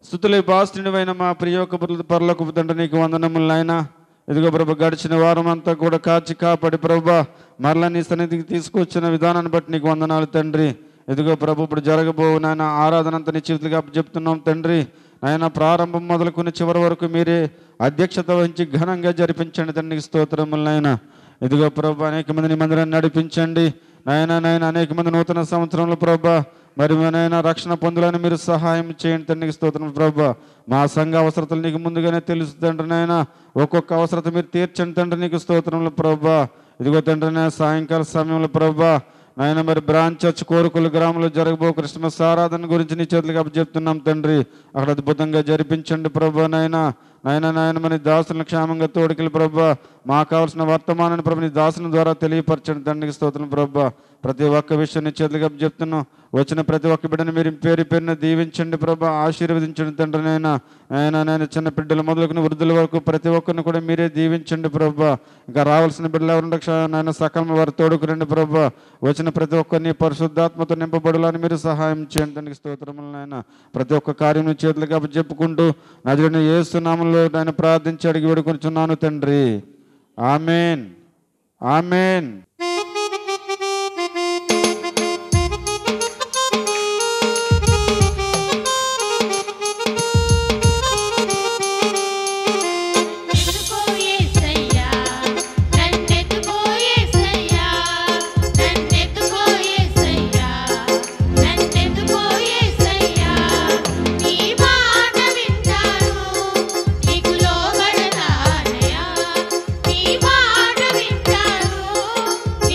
స్థుతులే బాస్తునివైన మా ప్రియొక్క పరలోకపు తండ్రి నీకు వందనములు నాయనా ఇదిగో ప్రభు గడిచిన వారం అంతా కూడా కాచి కాపాడి ప్రభు మరలా నీ సన్నిధికి తీసుకొచ్చిన విధానాన్ని బట్టి నీకు వందనాలు తండ్రి ఇదిగో ప్రభు ఇప్పుడు జరగబోవు నాయన ఆరాధన అంతా నీ చేతులుగా చెప్తున్నాం తండ్రి ఆయన ప్రారంభం మొదలుకుని చివరి వరకు మీరే అధ్యక్షత వహించి ఘనంగా జరిపించండి తండ్రికి స్తోత్రములు నాయన ఇదిగో ప్రభు అనేక మందిని మందిరాన్ని నడిపించండి నాయన నాయన అనేక మంది నూతన సంవత్సరంలో ప్రభా మరి నాయన రక్షణ పొందాలని మీరు సహాయం చేయండి తండ్రికి స్తోత్రం ప్రభా మా సంఘ అవసరతలు నీకు ముందుగానే తెలుసు తండ్రి నాయన ఒక్కొక్క అవసరత మీరు తీర్చండి తండ్రి నీకు స్తోత్రంలో ప్రభా ఇదిగో తండ్రి నాయన సాయంకాల సమయంలో ప్రభా నాయన మరి బ్రాంచ్ చర్చ్ కోరుకుల గ్రామంలో జరగబో క్రిస్మస్ ఆరాధన గురించి నీ చేతులకు చెప్తున్నాం తండ్రి అక్కడ అద్భుతంగా జరిపించండి ప్రభా నాయన నాయన నాయన మరి దాసులను క్షేమంగా తోడుకెళ్ళి ప్రభా మాకు కావాల్సిన వర్తమానాన్ని ప్రభు నీ దాసుని ద్వారా తెలియపరచండి తండ్రికి స్తోత్రం ప్రభా ప్రతి ఒక్క విషయం నీ చేతులుగా చెప్తున్నాం వచ్చిన ప్రతి ఒక్క బిడ్డను మీరు పేరు పేరున దీవించండి ప్రభా ఆశీర్వదించండి తండ్రి నాయన ఆయన నాయన చిన్న బిడ్డలు మొదలుకుని వృద్ధుల వరకు ప్రతి ఒక్కరిని కూడా మీరే దీవించండి ప్రభా ఇంకా రావాల్సిన బిడ్డలు ఎవరు నాయన సకలం వారు తోడుకురండి ప్రభా వచ్చిన ప్రతి ఒక్కరిని పరిశుద్ధాత్మతో నింపబడాలని మీరు సహాయం చేయండి తండ్రికి స్తోత్రములు నాయన ప్రతి ఒక్క కార్యం నీ చేతులుగా చెప్పుకుంటూ నజరుని ఏసునామంలో నేను ప్రార్థించి అడిగి వేడుకొనిచున్నాను తండ్రి ఆమెన్ ఆమెన్ ఎత్తుకోయేసయ్యా నన్నెత్తుకోయేసయ్యా నన్నెత్తుకోయేసయ్యా నన్నెత్తుకోయేసయ్యా నీ మాట వింటాను నీకు లోబడతానయ్యా నీ మాట వింటాను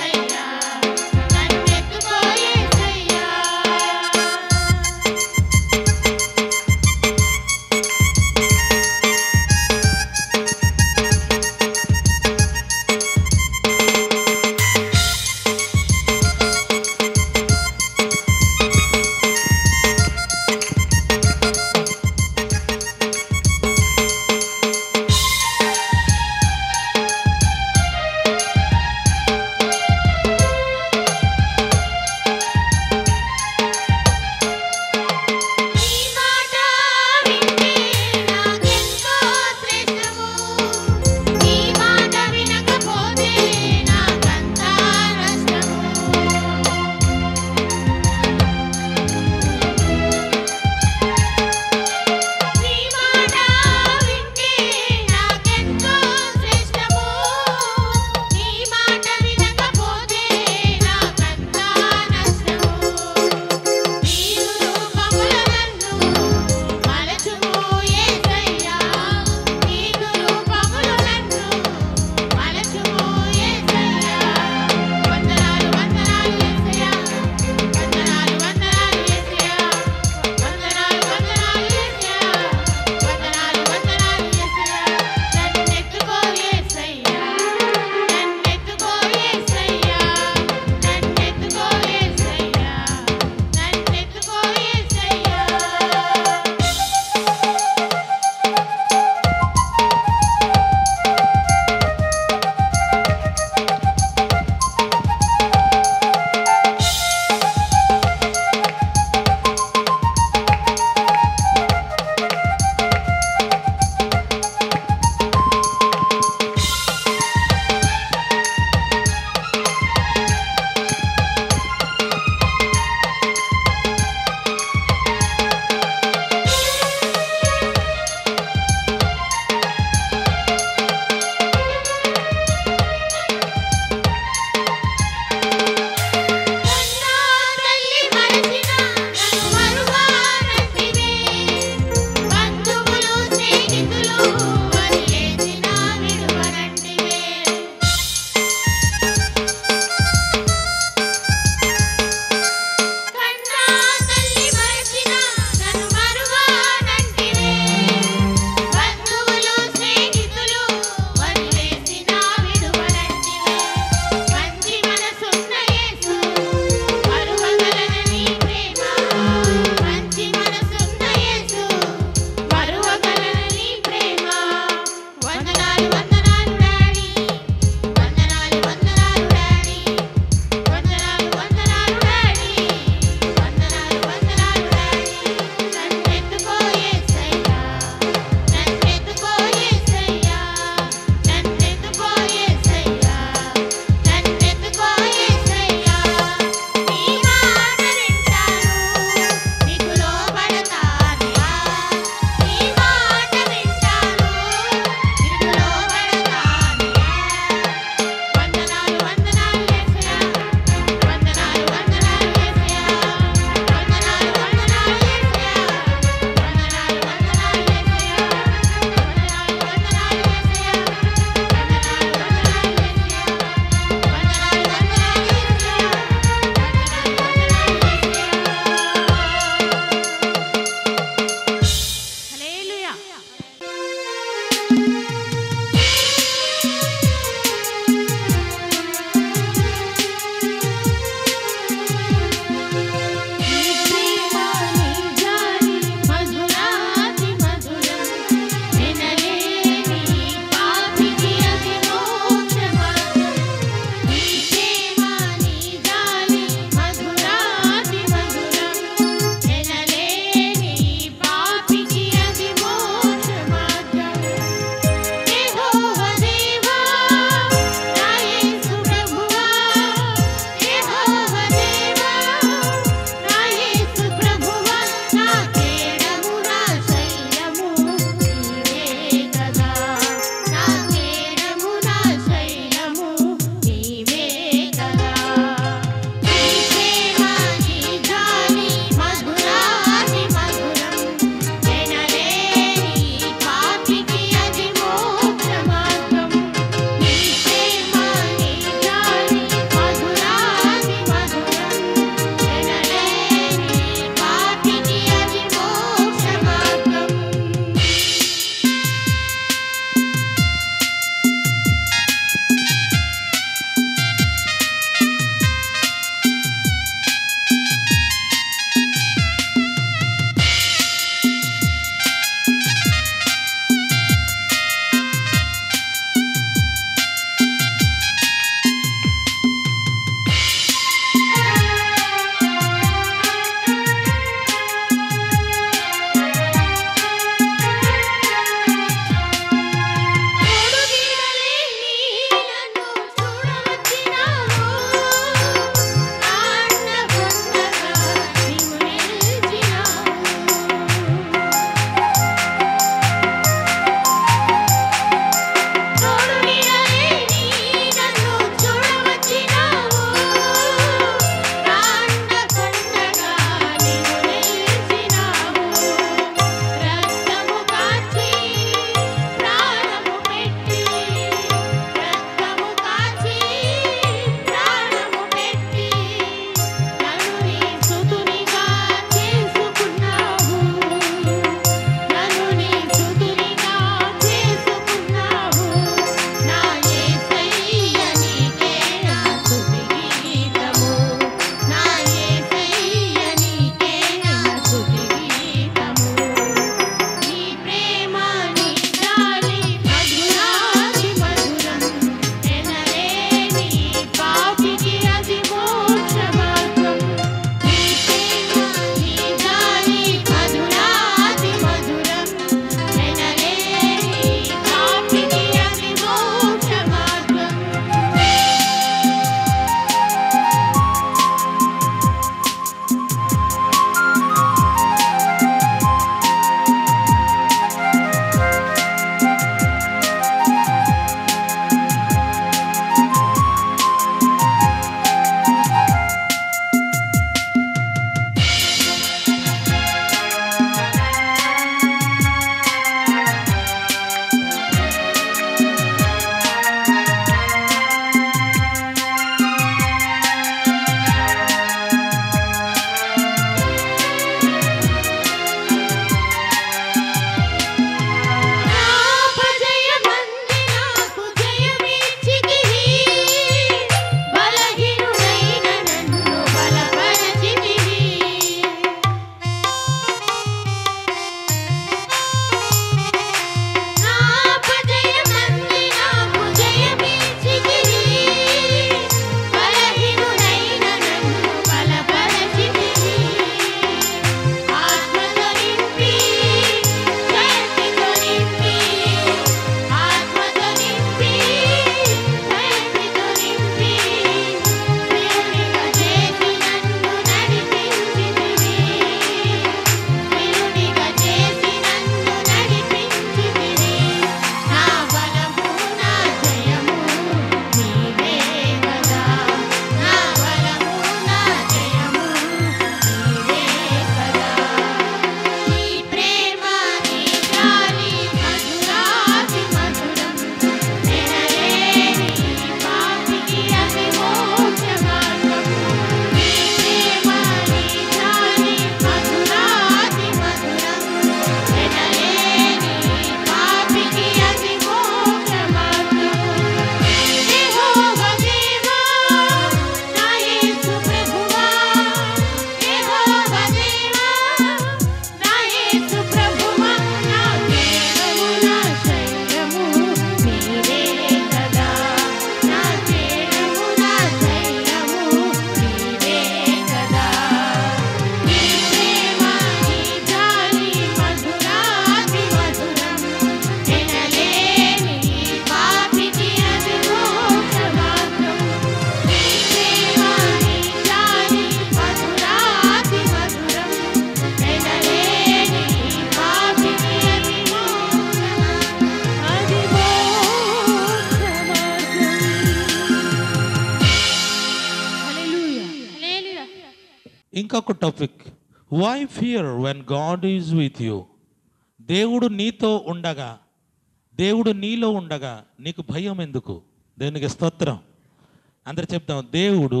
ఇంకొక topic why fear when God is with you దేవుడు నీతో ఉండగా దేవుడు నీలో ఉండగా నీకు భయం ఎందుకు దేవునికి స్తోత్రం అందరు చెప్తాం దేవుడు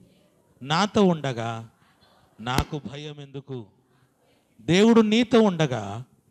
నాతో ఉండగా నాకు భయం ఎందుకు దేవుడు నీతో ఉండగా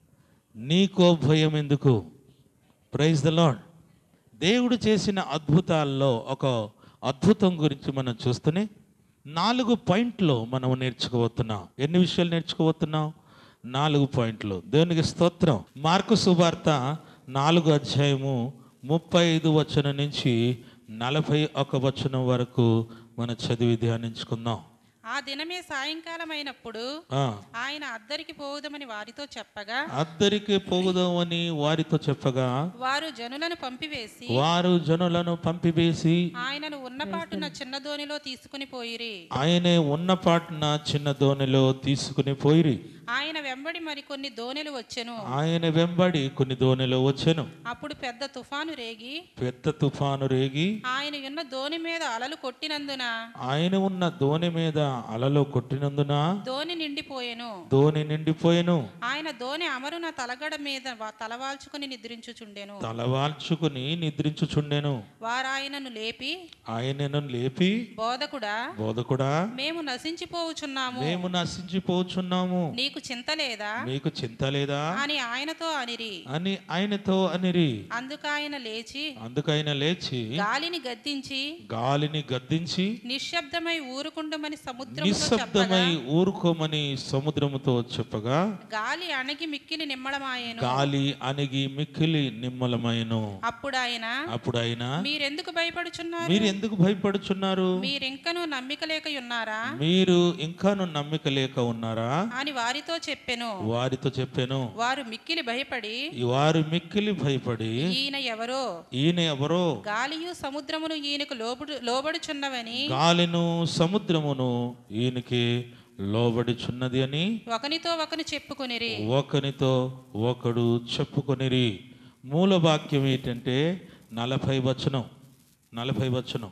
నీకో భయం ఎందుకు ప్రైజ్ ద లాడ్ దేవుడు చేసిన అద్భుతాల్లో ఒక అద్భుతం గురించి మనం చూస్తూనే నాలుగు పాయింట్లు మనం నేర్చుకోబోతున్నాం ఎన్ని విషయాలు నేర్చుకోబోతున్నాం నాలుగు పాయింట్లు దేవునికి స్తోత్రం మార్కు సువార్త నాలుగు అధ్యాయము ముప్పై ఐదు వచనం నుంచి నలభై ఒక వచనం వరకు మనం చదివి ధ్యానించుకుందాం ఆ దినమే సాయంకాలమైనప్పుడు ఆ, ఆయన అద్దరికి పోవుదమని వారితో చెప్పగా అద్దరికి పోగుదామని వారితో చెప్పగా వారు జనులను పంపివేసి వారు జనులను పంపివేసి ఆయనను ఉన్నపాటున చిన్న దోనిలో తీసుకుని పోయిరి ఆయనే ఉన్నపాటున చిన్న దోణిలో తీసుకుని పోయిరి ఆయన వెంబడి మరికొన్ని దోణెలు వచ్చెను ఆయన వెంబడి కొన్ని దోణిలో వచ్చెను అప్పుడు పెద్ద తుఫాను రేగి పెద్ద తుఫాను రేగి ఆయన ఉన్న దోణి మీద అలలు కొట్టినందున ఆయన ఉన్న దోణి మీద అలలో కొట్టినందున దోణి నిండిపోయెను దోణి నిండిపోయెను ఆయన దోణి అమరున తలగడ మీద వా- తలవాల్చుకుని నిద్రించుచుండెను తలవాల్చుకుని నిద్రించుచుండెను వారాయనను లేపి ఆయనను లేపి బోధకుడా బోధకుడా మేము నశించిపోవుచున్నాము మేము నశించిపోచున్నాము నీకు చింత లేదా మీకు చింత లేదా అని ఆయనతో అనిరి అని ఆయనతో అనిరి అందుకాయన లేచి అందుకైన లేచి గాలిని గద్దించి గాలిని గద్దించి నిశ్శబ్దమై ఊరుకుండమని సముద్రముతో చెప్పగా నిశ్శబ్దమై ఊరుకోమని సముద్రముతో చెప్పగా గాలి అణగి మిక్కిలి నిమ్మళమాయెను గాలి అణిగి మిక్కిలి నిమ్మలమైను అప్పుడు ఆయన అప్పుడు ఆయన మీరెందుకు భయపడుచున్నారు మీరు ఎందుకు భయపడుచున్నారు మీరింకనూ నమ్మిక లేక ఉన్నారా మీరు ఇంకాను నమ్మిక లేక ఉన్నారా అని వారితో చెప్పెను వారితో చెప్పాను వారు మిక్కిలి భయపడి వారు మిక్కిలి భయపడి ఈయన ఎవరో ఈయన ఎవరో గాలియు సముద్రమును ఈయనకు లోబడు లోబడుచున్నవని గాలిను సముద్రమును ఈయనకి లోబడిచున్నది అని ఒకనితో ఒకని చెప్పుకొనిరి ఒకనితో ఒకడు చెప్పుకొనిరి మూల వాక్యం ఏంటంటే నలభై వచనం నలభై వచనం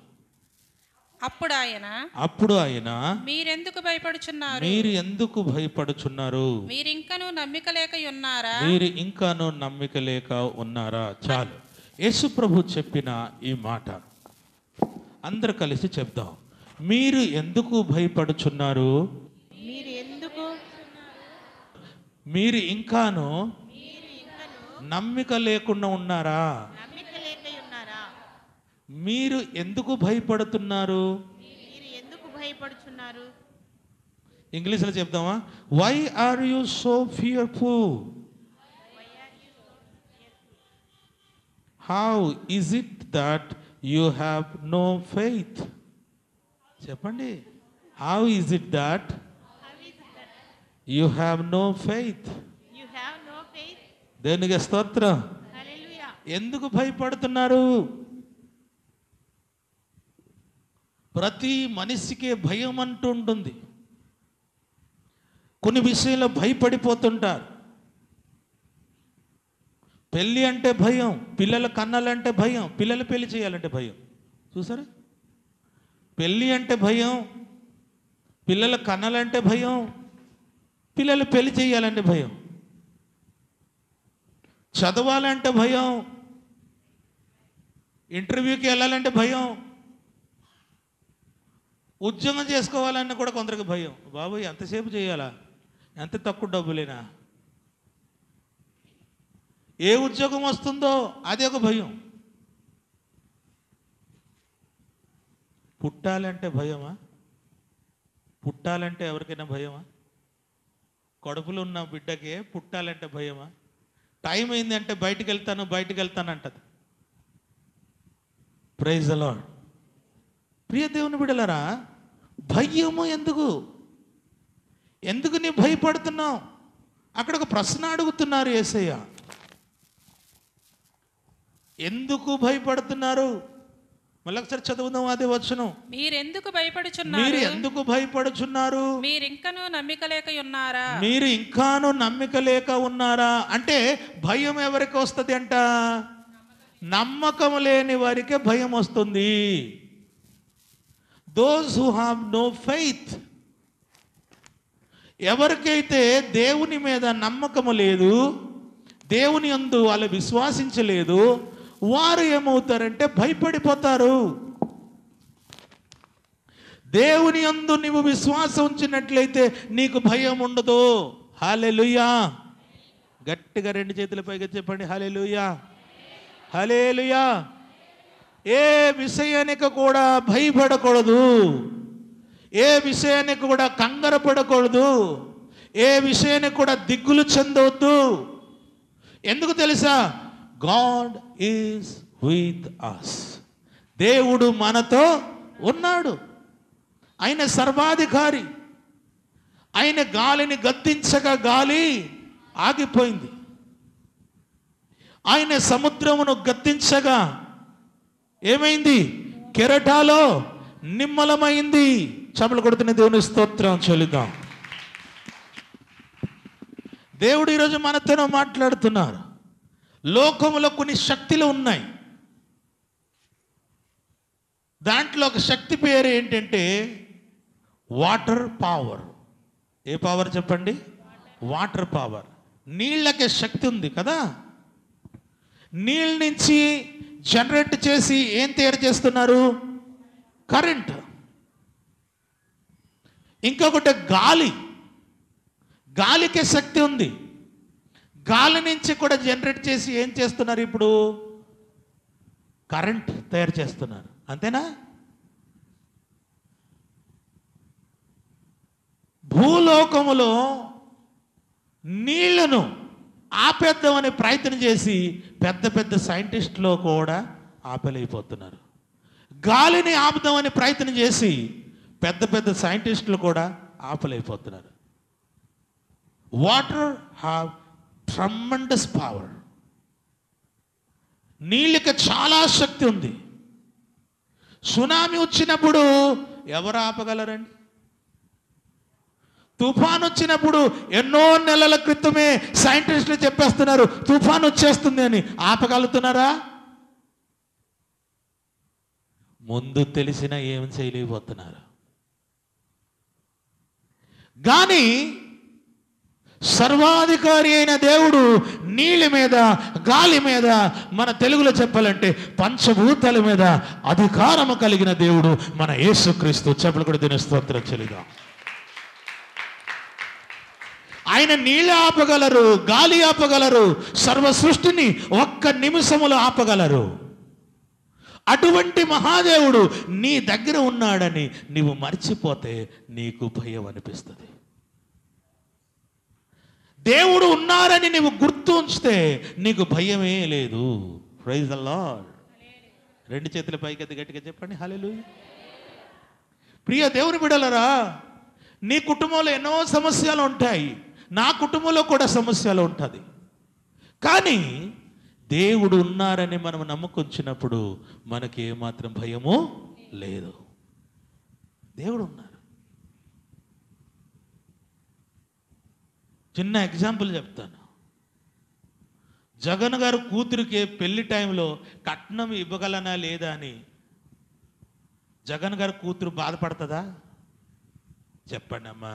అప్పుడు ఆయన అప్పుడు ఆయన మీరెందుకు భయపడుచున్నారు మీరు ఎందుకు భయపడుచున్నారు మీరింకనూ నమ్మిక లేక ఉన్నారా మీరు ఇంకాను నమ్మిక లేక ఉన్నారా చాలు యేసు ప్రభు చెప్పిన ఈ మాట అందరు కలిసి చెప్దాం మీరు ఎందుకు భయపడుచున్నారు మీరు ఎందుకు మీరు ఇంకాను నమ్మిక లేకుండా ఉన్నారా నమ్మిక లేక ఉన్నారా మీరు ఎందుకు భయపడుతున్నారు మీరు ఎందుకు భయపడుచున్నారు ఇంగ్లీష్లో చెప్దామా why are you so fearful how is it that you have no faith చెప్పండి how is it that you have no faith you have no faith దేనికి స్తోత్రం హల్లెలూయా ఎందుకు భయపడుతున్నారు ప్రతి మనిషికి భయం అంటూ ఉంటుంది కొన్ని విషయంలో భయపడిపోతుంటారు పెళ్ళి అంటే భయం పిల్లల కన్నాలంటే భయం పిల్లలు పెళ్లి చేయాలంటే భయం చూసారా పెళ్ళి అంటే భయం పిల్లల కన్నాలంటే భయం పిల్లలు పెళ్లి చేయాలంటే భయం చదవాలంటే భయం ఇంటర్వ్యూకి వెళ్ళాలంటే భయం ఉద్యోగం చేసుకోవాలన్నా కూడా కొందరికి భయం బాబు ఎంతసేపు చేయాలా ఎంత తక్కువ డబ్బులేనా ఏ ఉద్యోగం వస్తుందో అది ఒక భయం పుట్టాలంటే భయమా పుట్టాలంటే ఎవరికైనా భయమా కడుపులో ఉన్న బిడ్డకే పుట్టాలంటే భయమా టైం అయిందంటే బయటికి వెళ్తాను బయటికి వెళ్తాను అంటది ప్రైజ్ అలాడ్ ప్రియ దేవుని బిడలరా భయము ఎందుకు ఎందుకు నీ భయపడుతున్నావు అక్కడ ఒక ప్రశ్న అడుగుతున్నారు ఏసయ్య ఎందుకు భయపడుతున్నారు మళ్ళీ ఒకసారి చదువుదాం అదే వచ్చును మీరెందుకు మీరు భయపడుచున్నారు ఎందుకు భయపడుచున్నారు మీరింకనూ నమ్మిక లేక ఉన్నారా మీరు ఇంకాను నమ్మిక లేక ఉన్నారా అంటే భయం ఎవరికి వస్తుంది అంట నమ్మకం లేని వారికే భయం వస్తుంది those who have no faith ఎవరికైతే దేవుని మీద నమ్మకము లేదు దేవుని యందు వాళ్ళు విశ్వాసించలేదు వారు ఏమవుతారంటే భయపడిపోతారు దేవుని యందు నీవు విశ్వాసం ఉంచినట్లయితే నీకు భయం ఉండదు హాలెలుయా గట్టిగా రెండు చేతుల పైగా చెప్పండి హాలెలుయా హలేలుయా ఏ విషయానికి కూడా భయపడకూడదు ఏ విషయానికి కూడా కంగరపడకూడదు ఏ విషయానికి కూడా దిగులు చెందవద్దు ఎందుకు తెలుసా గాడ్ ఈజ్ విత్ అస్ దేవుడు మనతో ఉన్నాడు ఆయన సర్వాధికారి ఆయన గాలిని గద్దించగా గాలి ఆగిపోయింది ఆయన సముద్రమును గద్దించగా ఏమైంది కెరటాలో నిమ్మలమైంది చపలు కొడుతున్న దేవుని స్తోత్రం చెల్లిద్దాం దేవుడు ఈరోజు మనతో మాట్లాడుతున్నారు లోకములో కొన్ని శక్తులు ఉన్నాయి దాంట్లో ఒక శక్తి పేరు ఏంటంటే వాటర్ పవర్ ఏ పవర్ చెప్పండి వాటర్ పవర్ నీళ్ళకి శక్తి ఉంది కదా నీళ్ళ నుంచి జనరేట్ చేసి ఏం తయారు చేస్తున్నారు కరెంట్ ఇంకొకటి గాలి గాలికి శక్తి ఉంది గాలి నుంచి కూడా జనరేట్ చేసి ఏం చేస్తున్నారు ఇప్పుడు కరెంట్ తయారు చేస్తున్నారు అంతేనా భూలోకములో నీళ్లను ఆపేద్దామని ప్రయత్నం చేసి పెద్ద పెద్ద సైంటిస్టులు కూడా ఆపలేకపోతున్నారు గాలిని ఆపుదామని ప్రయత్నం చేసి పెద్ద పెద్ద సైంటిస్టులు కూడా ఆపలేకపోతున్నారు వాటర్ హ్యావ్ ట్రమండస్ పవర్ నీళ్ళకి చాలా శక్తి ఉంది సునామీ వచ్చినప్పుడు ఎవరు ఆపగలరండి తుఫాన్ వచ్చినప్పుడు ఎన్నో నెలల క్రితమే సైంటిస్టులు చెప్పేస్తున్నారు తుఫాన్ వచ్చేస్తుంది అని ఆపగలుగుతున్నారా ముందు తెలిసిన ఏం చేయలేకపోతున్నారు కానీ సర్వాధికారి అయిన దేవుడు నీళ్ళ మీద గాలి మీద మన తెలుగులో చెప్పాలంటే పంచభూతాల మీద అధికారము కలిగిన దేవుడు మన యేసుక్రీస్తు చెప్పలు కూడా దీని స్తోత్రం చెల్లిదాం ఆయన నీళ్ళు ఆపగలరు గాలి ఆపగలరు సర్వ సృష్టిని ఒక్క నిమిషములో ఆపగలరు అటువంటి మహాదేవుడు నీ దగ్గర ఉన్నాడని నీవు మర్చిపోతే నీకు భయం అనిపిస్తుంది దేవుడు ఉన్నారని నీవు గుర్తు ఉంచితే నీకు భయమే లేదు ప్రైజ్ ద లార్డ్ రెండు చేతుల పైకి ఎత్తి గట్టిగా చెప్పండి హల్లెలూయా ప్రియ దేవుని బిడలరా నీ కుటుంబంలో ఎన్నో సమస్యలు ఉంటాయి నా కుటుంబంలో కూడా సమస్యలు ఉంటుంది కానీ దేవుడు ఉన్నారని మనం నమ్ముకొచ్చినప్పుడు మనకి ఏమాత్రం భయము లేదు దేవుడు ఉన్నారు చిన్న ఎగ్జాంపుల్ చెప్తాను జగన్ గారు కూతురికి పెళ్లి టైంలో కట్నం ఇవ్వగలనా లేదా అని జగన్ గారు కూతురు బాధపడుతుందా చెప్పండి అమ్మా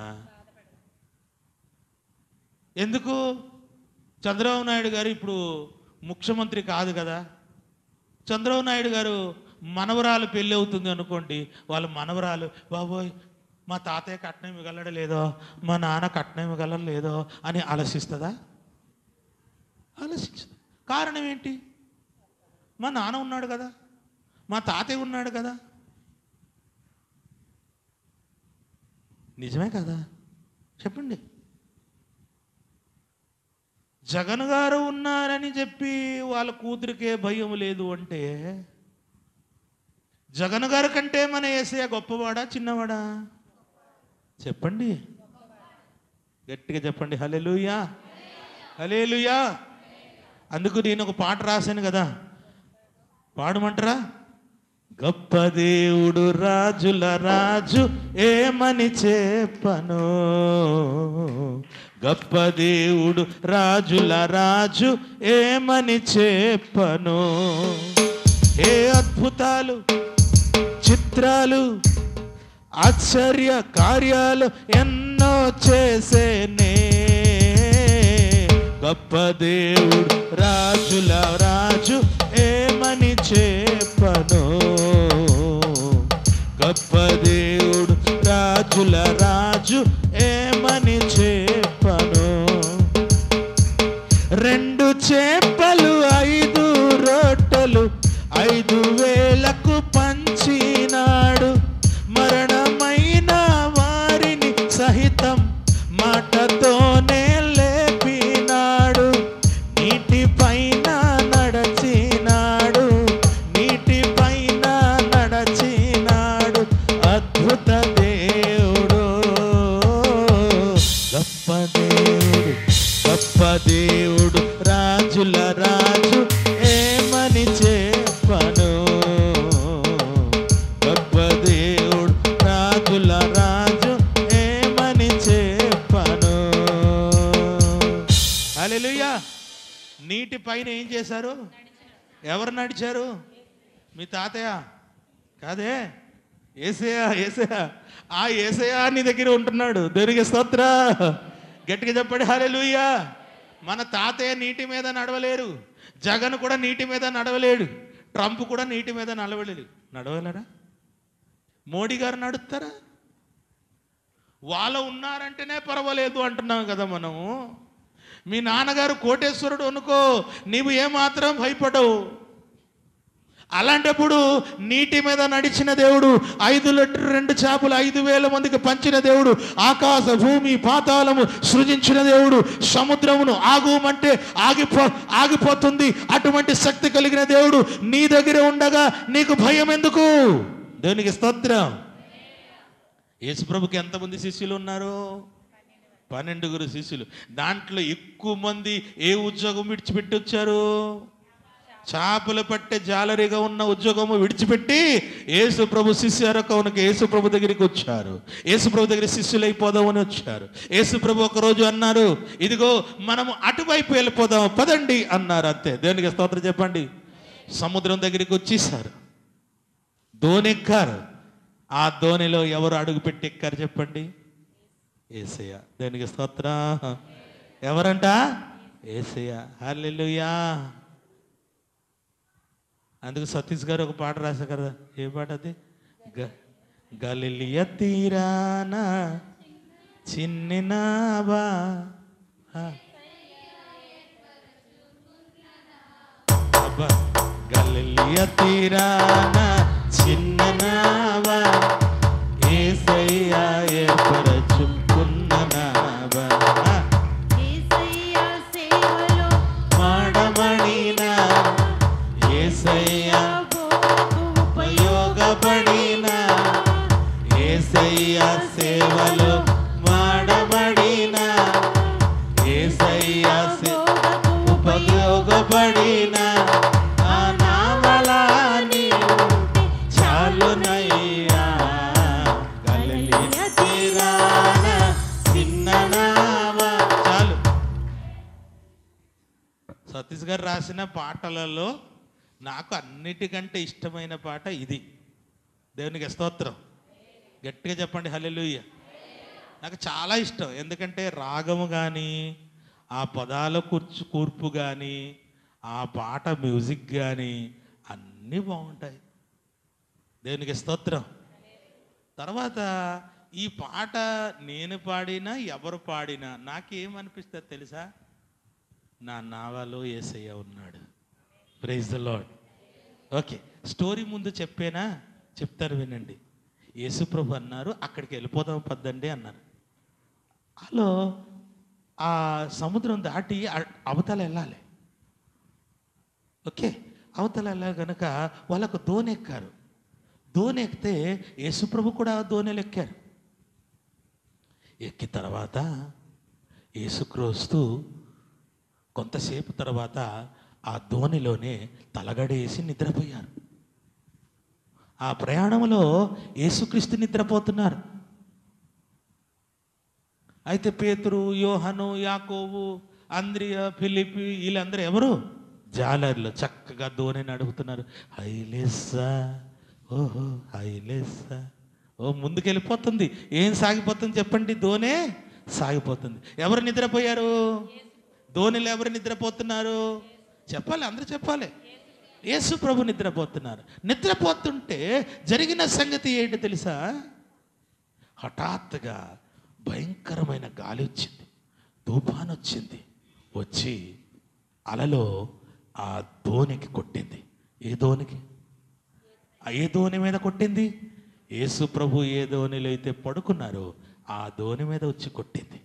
ఎందుకు చంద్రబాబు నాయుడు గారు ఇప్పుడు ముఖ్యమంత్రి కాదు కదా చంద్రబాబు నాయుడు గారు మనవరాలు పెళ్ళి అవుతుంది అనుకోండి వాళ్ళ మనవరాలు బాబోయ్ మా తాతయ్య కట్నం ఇవ్వగలడా లేదో మా నాన్న కట్నం ఇవ్వగలరా లేదో అని ఆలోచిస్తుందా ఆలోచించదు కారణం ఏంటి మా నాన్న ఉన్నాడు కదా మా తాతయ్య ఉన్నాడు కదా నిజమే కదా చెప్పండి జగన్ గారు ఉన్నారని చెప్పి వాళ్ళ కూతురికే భయం లేదు అంటే జగన్ గారి కంటే మన ఏసయ్య గొప్పవాడా చిన్నవాడా చెప్పండి గట్టిగా చెప్పండి హలెలుయా హలేలుయా అందుకు నేను ఒక పాట రాశాను కదా పాడమంటారా గొప్ప దేవుడు రాజుల రాజు ఏమని చెప్పను గొప్ప దేవుడు రాజుల రాజు ఏమని చెప్పను ఏ అద్భుతాలు చిత్రాలు ఆశ్చర్య కార్యాలు ఎన్నో చేసేనే గొప్ప దేవుడు రాజుల రాజు ఏమని చెప్పను గొప్ప దేవుడు రాజుల రాజు ఏమని చెప్పను రెండు చేపలు ఐదు రొట్టెలు ఐదు వేలకు పంచినాడు మరణమైన వారిని సహితం మాటతోనే లేపినాడు నీటి పైన నడచినాడు నీటి పైన నడచినాడు అద్భుత దేవుడు గొప్ప దేవుడు గొప్ప దేవుడు రాజుల రాజు ఏమని చెప్పను గొప్ప దేవుడు రాజుల రాజు ఏమని చెప్పను హల్లెలూయా నీటి పైన ఏం చేశారు ఎవరు నడిచారు మీ తాతయ్య కాదే ఏసయా ఏసయా ఆ ఏసయా నీ దగ్గర ఉంటున్నాడు దేవునికి స్తోత్ర గట్టిగా చెప్పండి హల్లెలూయా మన తాతయ్య నీటి మీద నడవలేరు జగన్ కూడా నీటి మీద నడవలేడు ట్రంప్ కూడా నీటి మీద నడవలేడు నడవలేరా మోడీ గారు నడుస్తారా వాళ్ళు ఉన్నారంటేనే పర్వాలేదు అంటున్నాం కదా మనము మీ నాన్నగారు కోటేశ్వరుడు అనుకో నీవు ఏమాత్రం భయపడవు అలాంటప్పుడు నీటి మీద నడిచిన దేవుడు ఐదు లీటర్ రెండు చేపలు ఐదు వేల మందికి పంచిన దేవుడు ఆకాశ భూమి పాతాళము సృజించిన దేవుడు సముద్రమును ఆగుమంటే ఆగిపో ఆగిపోతుంది అటువంటి శక్తి కలిగిన దేవుడు నీ దగ్గర ఉండగా నీకు భయం ఎందుకు దేవునికి స్తోత్రం యేసుప్రభుకి ఎంతమంది శిష్యులు ఉన్నారు పన్నెండుగురు శిష్యులు దాంట్లో ఎక్కువ మంది ఏ ఉద్యోగం విడిచిపెట్టి వచ్చారు చేపలు పట్టే జాలరిగా ఉన్న ఉద్యోగము విడిచిపెట్టి యేసు ప్రభు శిష్యారకవునకి యేసు ప్రభు దగ్గరికి వచ్చారు యేసు ప్రభు దగ్గర శిష్యులైపోదామని వచ్చారు యేసు ప్రభు ఒక రోజు అన్నారు ఇదిగో మనము అటువైపు వెళ్ళిపోదాం పదండి అన్నారు అంతే దేవునికి స్తోత్రం చెప్పండి సముద్రం దగ్గరికి వచ్చేసారు దోణి ఎక్కారు ఆ దోణిలో ఎవరు అడుగు పెట్టి ఎక్కారు చెప్పండి ఏసయ్య దేనికి స్తోత్ర ఎవరంట ఏసయ్య హల్లెలూయా అందుకు సతీష్ గారు ఒక పాట రాశారు కదా ఏ పాట అది గ గలిలియ తీరానా చిన్నినాబా అబ్బా గలిలియ తీరానా చిన్ననావా ఏసయ్యా ఏర్పరచుకున్న నావా యేసయ్య సేవలో మాడమడిన ఏసయ్యా బోధకు ఉపయోగపడిన ఏసయ్యా సేవలో మాడబడిన ఏసయ్యా సే- ఉపయోగపడిన ఆ నామలా నీవుంటే చాలునయ్యా గలిలియ తీరాన చిన్న నావ చాలు సతీష్ గారు రాసిన పాటలలో నాకు అన్నిటికంటే ఇష్టమైన పాట ఇది దేవునికి స్తోత్రం గట్టిగా చెప్పండి హల్లెలూయ నాకు చాలా ఇష్టం ఎందుకంటే రాగము కానీ ఆ పదాల కూర్చు కూర్పు కానీ ఆ పాట మ్యూజిక్ కానీ అన్నీ బాగుంటాయి దేవునికి స్తోత్రం తర్వాత ఈ పాట నేను పాడినా ఎవరు పాడినా నాకేమనిపిస్తుంది తెలుసా నా నావాలో ఏసయ్య ఉన్నాడు praise the lord okay story ముందు చెప్పేనా చెప్తారు వినండి యేసుప్రభు అన్నారు అక్కడికి వెళ్ళిపోదాం పద్దండి అన్నారు హలో ఆ సముద్రం దాటి అ- అవతల వెళ్ళాలి ఓకే అవతల వెళ్ళా గనక వాళ్ళకు దోణి ఎక్కారు దోణి ఎక్కితే యేసుప్రభు కూడా దోణిలు ఎక్కారు ఎక్కిన తర్వాత యేసుక్రీస్తు కొంతసేపు తర్వాత ఆ దోణిలోనే తలగడేసి నిద్రపోయారు ఆ ప్రయాణంలో యేసుక్రీస్తు నిద్రపోతున్నారు అయితే పేతురు యోహను యాకోబు అంద్రియ ఫిలిపి వీళ్ళందరూ ఎవరు జాలర్లు చక్కగా దోణి నడుపుతున్నారు హైలెస్సా ఓహో హైలెస్సా ఓ ముందుకెళ్ళిపోతుంది ఏం సాగిపోతుంది చెప్పండి దోనే సాగిపోతుంది ఎవరు నిద్రపోయారు ధోనిలో ఎవరు నిద్రపోతున్నారు చెప్పాలి అందరూ చెప్పాలి యేసు ప్రభు నిద్రపోతున్నారు నిద్రపోతుంటే జరిగిన సంగతి ఏంటి తెలుసా హఠాత్తుగా భయంకరమైన గాలి వచ్చింది తుఫాన్ వచ్చింది వచ్చి అలలో ఆ ధోనికి కొట్టింది ఏ ధోనికి ఆ ఏ ధోని మీద కొట్టింది యేసు ప్రభు ఏ ధోనిలో అయితే పడుకున్నారో ఆ ధోని మీద వచ్చి కొట్టింది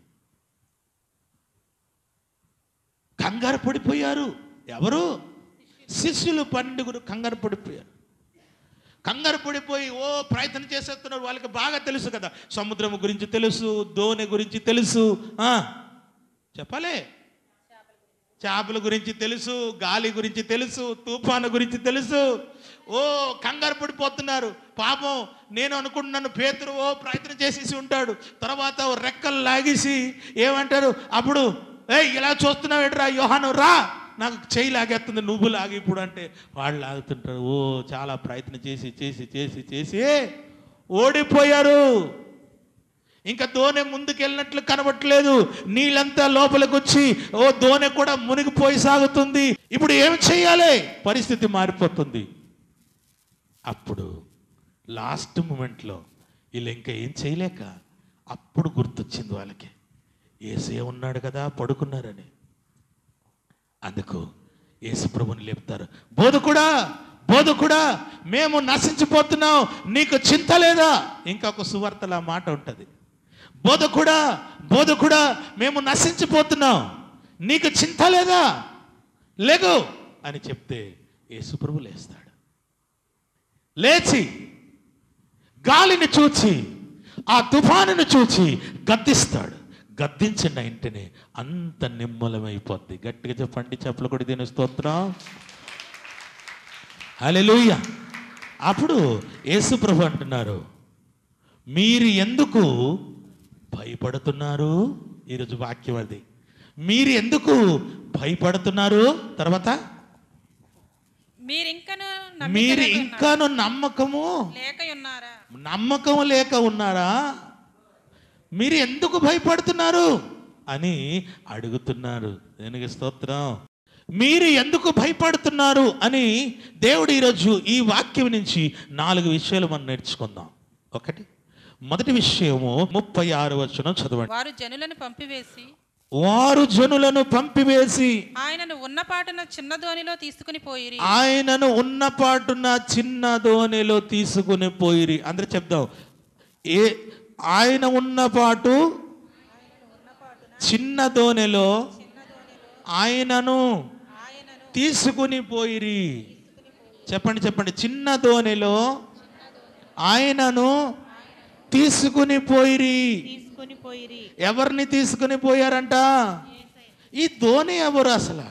కంగారు పడిపోయారు ఎవరు శిష్యులు పండుగరు కంగారు పడిపోయారు కంగారు పడిపోయి ఓ ప్రయత్నం చేసేస్తున్నారు వాళ్ళకి బాగా తెలుసు కదా సముద్రం గురించి తెలుసు దోణి గురించి తెలుసు ఆ, చెప్పాలి చేపల గురించి తెలుసు గాలి గురించి తెలుసు తుఫాను గురించి తెలుసు ఓ కంగారు పడిపోతున్నారు పాపం నేను అనుకుంటున్నాను పేతురు ఓ ప్రయత్నం చేసేసి ఉంటాడు తర్వాత ఓ రెక్కలు లాగేసి ఏమంటారు అప్పుడు ఏయ్ ఇలా చూస్తున్నావు ఏంట్రా యోహాను రా నాకు చేయి లాగేస్తుంది నువ్వు లాగి ఇప్పుడు అంటే వాళ్ళు లాగుతుంటారు ఓ చాలా ప్రయత్నం చేసి చేసి చేసి చేసి ఓడిపోయారు ఇంకా దోణె ముందుకెళ్ళినట్లు కనబట్టలేదు నీళ్ళంతా లోపలికి వచ్చి ఓ దోణె కూడా మునిగిపోయి సాగుతుంది ఇప్పుడు ఏం చేయాలి పరిస్థితి మారిపోతుంది అప్పుడు లాస్ట్ మూమెంట్లో వీళ్ళు ఇంకా ఏం చేయలేక అప్పుడు గుర్తొచ్చింది వాళ్ళకి ఏసే ఉన్నాడు కదా పడుకున్నారని అందుకు యేసు ప్రభుని లేపుతారు బోధకుడా బోధకుడా మేము నశించిపోతున్నాం నీకు చింత లేదా ఇంకొక సువార్తల మాట ఉంటుంది బోధకుడా బోధకుడా మేము నశించిపోతున్నాం నీకు చింత లేదా లేగు అని చెప్తే యేసు ప్రభు లేస్తాడు లేచి గాలిని చూచి ఆ తుఫానును చూచి గద్దిస్తాడు గద్దించిన వెంటనే అంత నిమ్మలమైపోద్ది గట్టిగా చెప్పండి చెప్పులు కూడా దీని స్తోత్రం హల్లెలూయా అప్పుడు యేసు ప్రభు అంటున్నారు మీరు ఎందుకు భయపడుతున్నారు ఈరోజు వాక్యం అది మీరు ఎందుకు భయపడుతున్నారు తర్వాత మీరింకను మీరు నమ్మిక ఇంకాను నమ్మకము లేక ఉన్నారా నమ్మకం లేక ఉన్నారా మీరు ఎందుకు భయపడుతున్నారు అని అడుగుతున్నారు దేనికి స్తోత్రం మీరు ఎందుకు భయపడుతున్నారు అని దేవుడు ఈరోజు ఈ వాక్యం నుంచి నాలుగు విషయాలు మనం నేర్చుకుందాం ఒకటి మొదటి విషయము ముప్పై ఆరు వచనం చదవండి వారు జనులను పంపివేసి వారు జనులను పంపివేసి ఆయనను ఉన్నపాటున చిన్న ధోనిలో తీసుకుని పోయిరి ఆయనను ఉన్నపాటున చిన్న దోణిలో తీసుకుని పోయిరి అందరూ చెప్దాం ఏ ఆయన ఉన్నపాటు చిన్న దోణిలో ఆయనను తీసుకుని పోయిరి చెప్పండి చెప్పండి చిన్న దోణిలో ఆయనను తీసుకుని పోయిరి తీసుకొని పోయిరి ఎవరిని తీసుకుని పోయారంట ఈ ధోని ఎవరు అసలు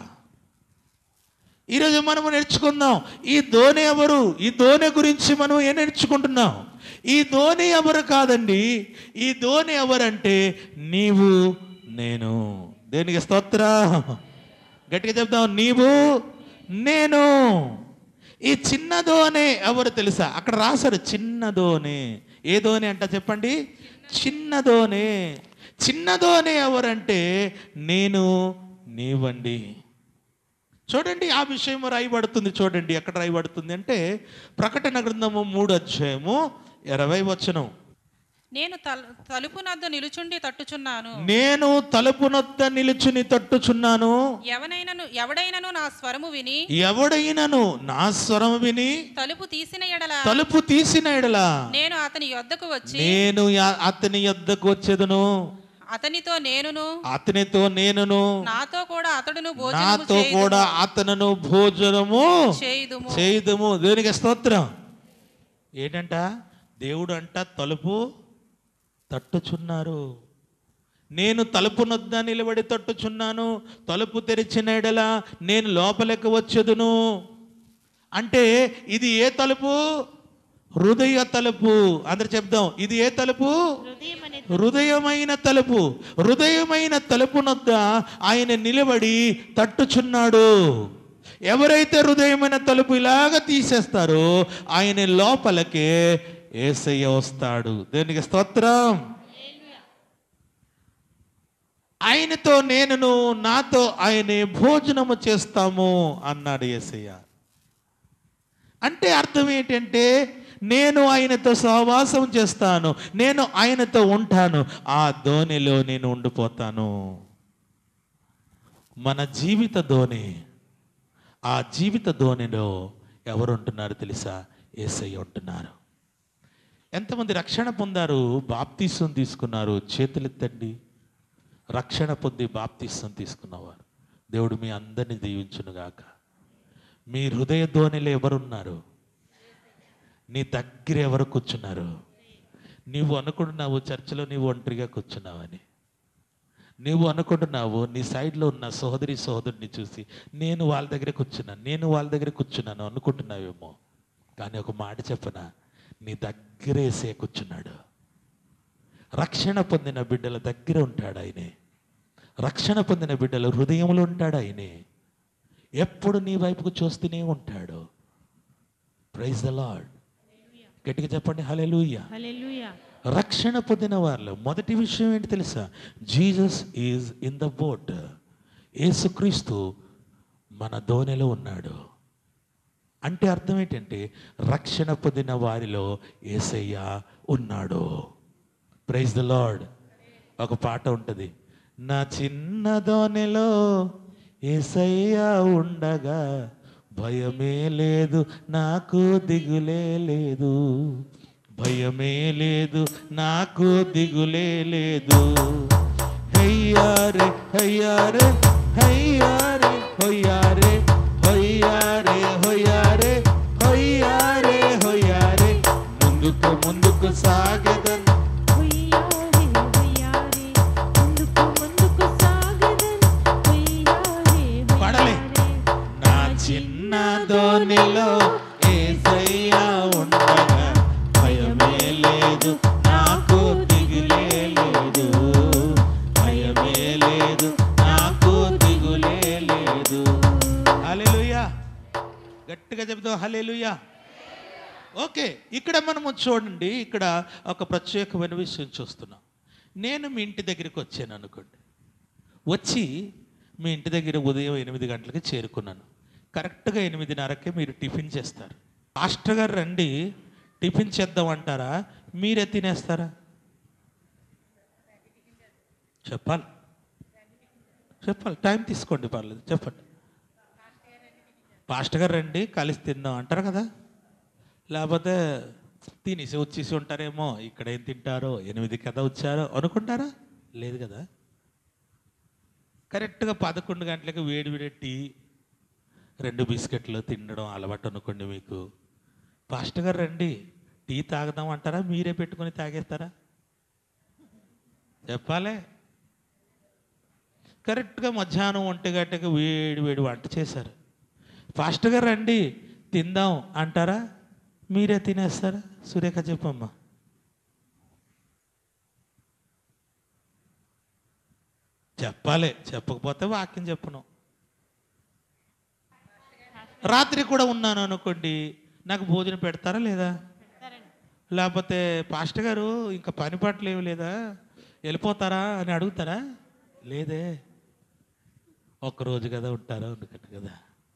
ఈరోజు మనము నేర్చుకుందాం ఈ ధోని ఎవరు ఈ ధోని గురించి మనం ఏం నేర్చుకుంటున్నాం ఈ ధోని ఎవరు కాదండి ఈ ధోని ఎవరంటే నీవు నేను దేనికి స్తోత్ర గట్టిగా చెప్దాం నీవు నేను ఈ చిన్న దోణి ఎవరు తెలుసా అక్కడ రాశారు చిన్న దోణి ఏ దోణి అంట చెప్పండి చిన్న దోణి చిన్న దోణి ఎవరంటే నేను నీవండి చూడండి ఆ విషయం రాయబడుతుంది చూడండి ఎక్కడ రాయబడుతుంది అంటే ప్రకటన గ్రంథము మూడు అధ్యాయము ఇరవై వచనం నేను తల తలుపు నద్ద నిలుచుండి తట్టుచున్నాను నేను తలుపు నొద్ద నిలుచుని తట్టుచున్నాను ఎవనైనను ఎవడైనను నా స్వరము విని ఎవడైనను నా స్వరం విని తలుపు తీసిన ఎడల తలుపు తీసిన ఎడలా నేను అతని యొద్దకు వచ్చి నేను యా- అతని యొద్దకు వచ్చేదను అతనితో నేనును అతనితో నేనును నాతో కూడా అతడును భోజనము నాతో చేయుదుము. కూడా అతనును భోజనము చేయుదుము చేయుదుము దేనికి స్తోత్రం ఏంటంట దేవుడు అంట తలుపు తట్టుచున్నారు నేను తలుపు నొద్ద నిలబడి తట్టుచున్నాను తలుపు తెరిచిన ఎడల నేను లోపలికి వచ్చేదును అంటే ఇది ఏ తలుపు హృదయ తలుపు అందరు చెప్దాం ఇది ఏ తలుపు హృదయం అనే హృదయమైన తలుపు హృదయమైన తలుపు నొద్ద ఆయన నిలబడి తట్టుచున్నాడు ఎవరైతే హృదయమైన తలుపు ఇలాగ తీసేస్తారో ఆయన లోపలికే ఏసయ్య వస్తాడు దేనికి స్తోత్రం ఆయనతో నేనును నాతో ఆయనే భోజనము చేస్తాము అన్నాడు యేసయ్య అంటే అర్థం ఏంటంటే నేను ఆయనతో సహవాసం చేస్తాను నేను ఆయనతో ఉంటాను ఆ ధోనిలో నేను ఉండిపోతాను మన జీవిత ధోని ఆ జీవిత ధోనిలో ఎవరు ఉంటున్నారు తెలుసా ఏసయ్య ఉంటున్నారు ఎంతమంది రక్షణ పొందారు బాప్తీసం తీసుకున్నారు చేతులెత్తండి రక్షణ పొంది బాప్తీసం తీసుకున్నవారు దేవుడు మీ అందరిని దీవించునుగాక మీ హృదయ ధోనిలో ఎవరున్నారు నీ దగ్గర ఎవరు కూర్చున్నారు నీవు అనుకుంటున్నావు చర్చిలో నీవు ఒంటరిగా కూర్చున్నావని నీవు అనుకుంటున్నావు నీ సైడ్లో ఉన్న సహోదరి సహోదరుని చూసి నేను వాళ్ళ దగ్గర కూర్చున్నాను నేను వాళ్ళ దగ్గర కూర్చున్నాను అనుకుంటున్నావేమో కానీ ఒక మాట చెప్పనా నీ దగ్గర వేసే కూర్చున్నాడు రక్షణ పొందిన బిడ్డల దగ్గర ఉంటాడు ఆయనే రక్షణ పొందిన బిడ్డల హృదయంలో ఉంటాడు ఆయనే ఎప్పుడు నీ వైపుకు చూస్తూనే ఉంటాడు ప్రైజ్ ద లార్డ్ గట్టిగా చెప్పండి హల్లెలూయా హల్లెలూయా రక్షణ పొందిన వారిలో మొదటి విషయం ఏంటి తెలుసా Jesus is in the boat Yesukristu మన దోణిలో ఉన్నాడు అంటే అర్థం ఏంటంటే రక్షణ పొందిన వారిలో ఏసయ్య ఉన్నాడు ప్రైజ్ ద లార్డ్ ఒక పాట ఉంటుంది నా చిన్న దోణిలో ఏసయ్య ఉండగా భయమే లేదు నాకు దిగులే లేదు భయమే లేదు నాకు దిగులే లేదు హయ్యారే హయ్యారే హయ్యారే హొయ్యారే హొయ్యారే హొయ్యారే హొయ్యారే హొయ్యారే ముందుకు ముందుకు సాగదన్ హుయ్యారే హుయ్యారే ముందుకు ముందుకు సాగదన్ హుయ్యారే పాడాలి. నా చిన్న దోణిలో ఏసయ్యా ఉండగా భయమే లేదు నాకు దిగులే లేదు భయమే లేదు నాకు దిగులే లేదు హల్లెలూయా గట్టిగా చెబుతాం హల్లెలూయా ఓకే ఇక్కడ మనము చూడండి ఇక్కడ ఒక ప్రత్యేకమైన విషయం చూస్తున్నాం నేను మీ ఇంటి దగ్గరికి వచ్చాను అనుకోండి వచ్చి మీ ఇంటి దగ్గర ఉదయం ఎనిమిది గంటలకి చేరుకున్నాను కరెక్ట్గా ఎనిమిదిన్నరకే మీరు టిఫిన్ చేస్తారు మాస్టర్ గారు రండి టిఫిన్ చేద్దాం అంటారా మీరే తినేస్తారా చెప్పాలి చెప్పాలి టైం తీసుకోండి పర్లేదు చెప్పండి పాస్టర్ గారు రండి కలిసి తిందాం అంటారు కదా లేకపోతే తినేసి వచ్చేసి ఉంటారేమో ఇక్కడ ఏం తింటారో ఎనిమిది కదా వచ్చారో అనుకుంటారా లేదు కదా కరెక్ట్గా పదకొండు గంటలకు వేడి వేడి టీ రెండు బిస్కెట్లు తినడం అలవాటు అనుకోండి మీకు పాస్టర్ గారు రండి టీ తాగదాం అంటారా మీరే పెట్టుకొని తాగేస్తారా చెప్పాలే కరెక్ట్గా మధ్యాహ్నం ఒంటి గంటకి వేడి వేడి వంట చేశారు పాస్టర్ గారు రండి తిందాం అంటారా మీరే తినేస్తారా సురేఖ చెప్పమ్మా చెప్పాలి చెప్పకపోతే వాక్యం చెప్పను రాత్రి కూడా ఉన్నాను అనుకోండి నాకు భోజనం పెడతారా లేదా లేకపోతే పాస్టర్ గారు ఇంకా పని పాటలు ఏమి లేదా వెళ్ళిపోతారా అని అడుగుతారా లేదే ఒక్కరోజు కదా ఉంటారా ఉండకట్టు కదా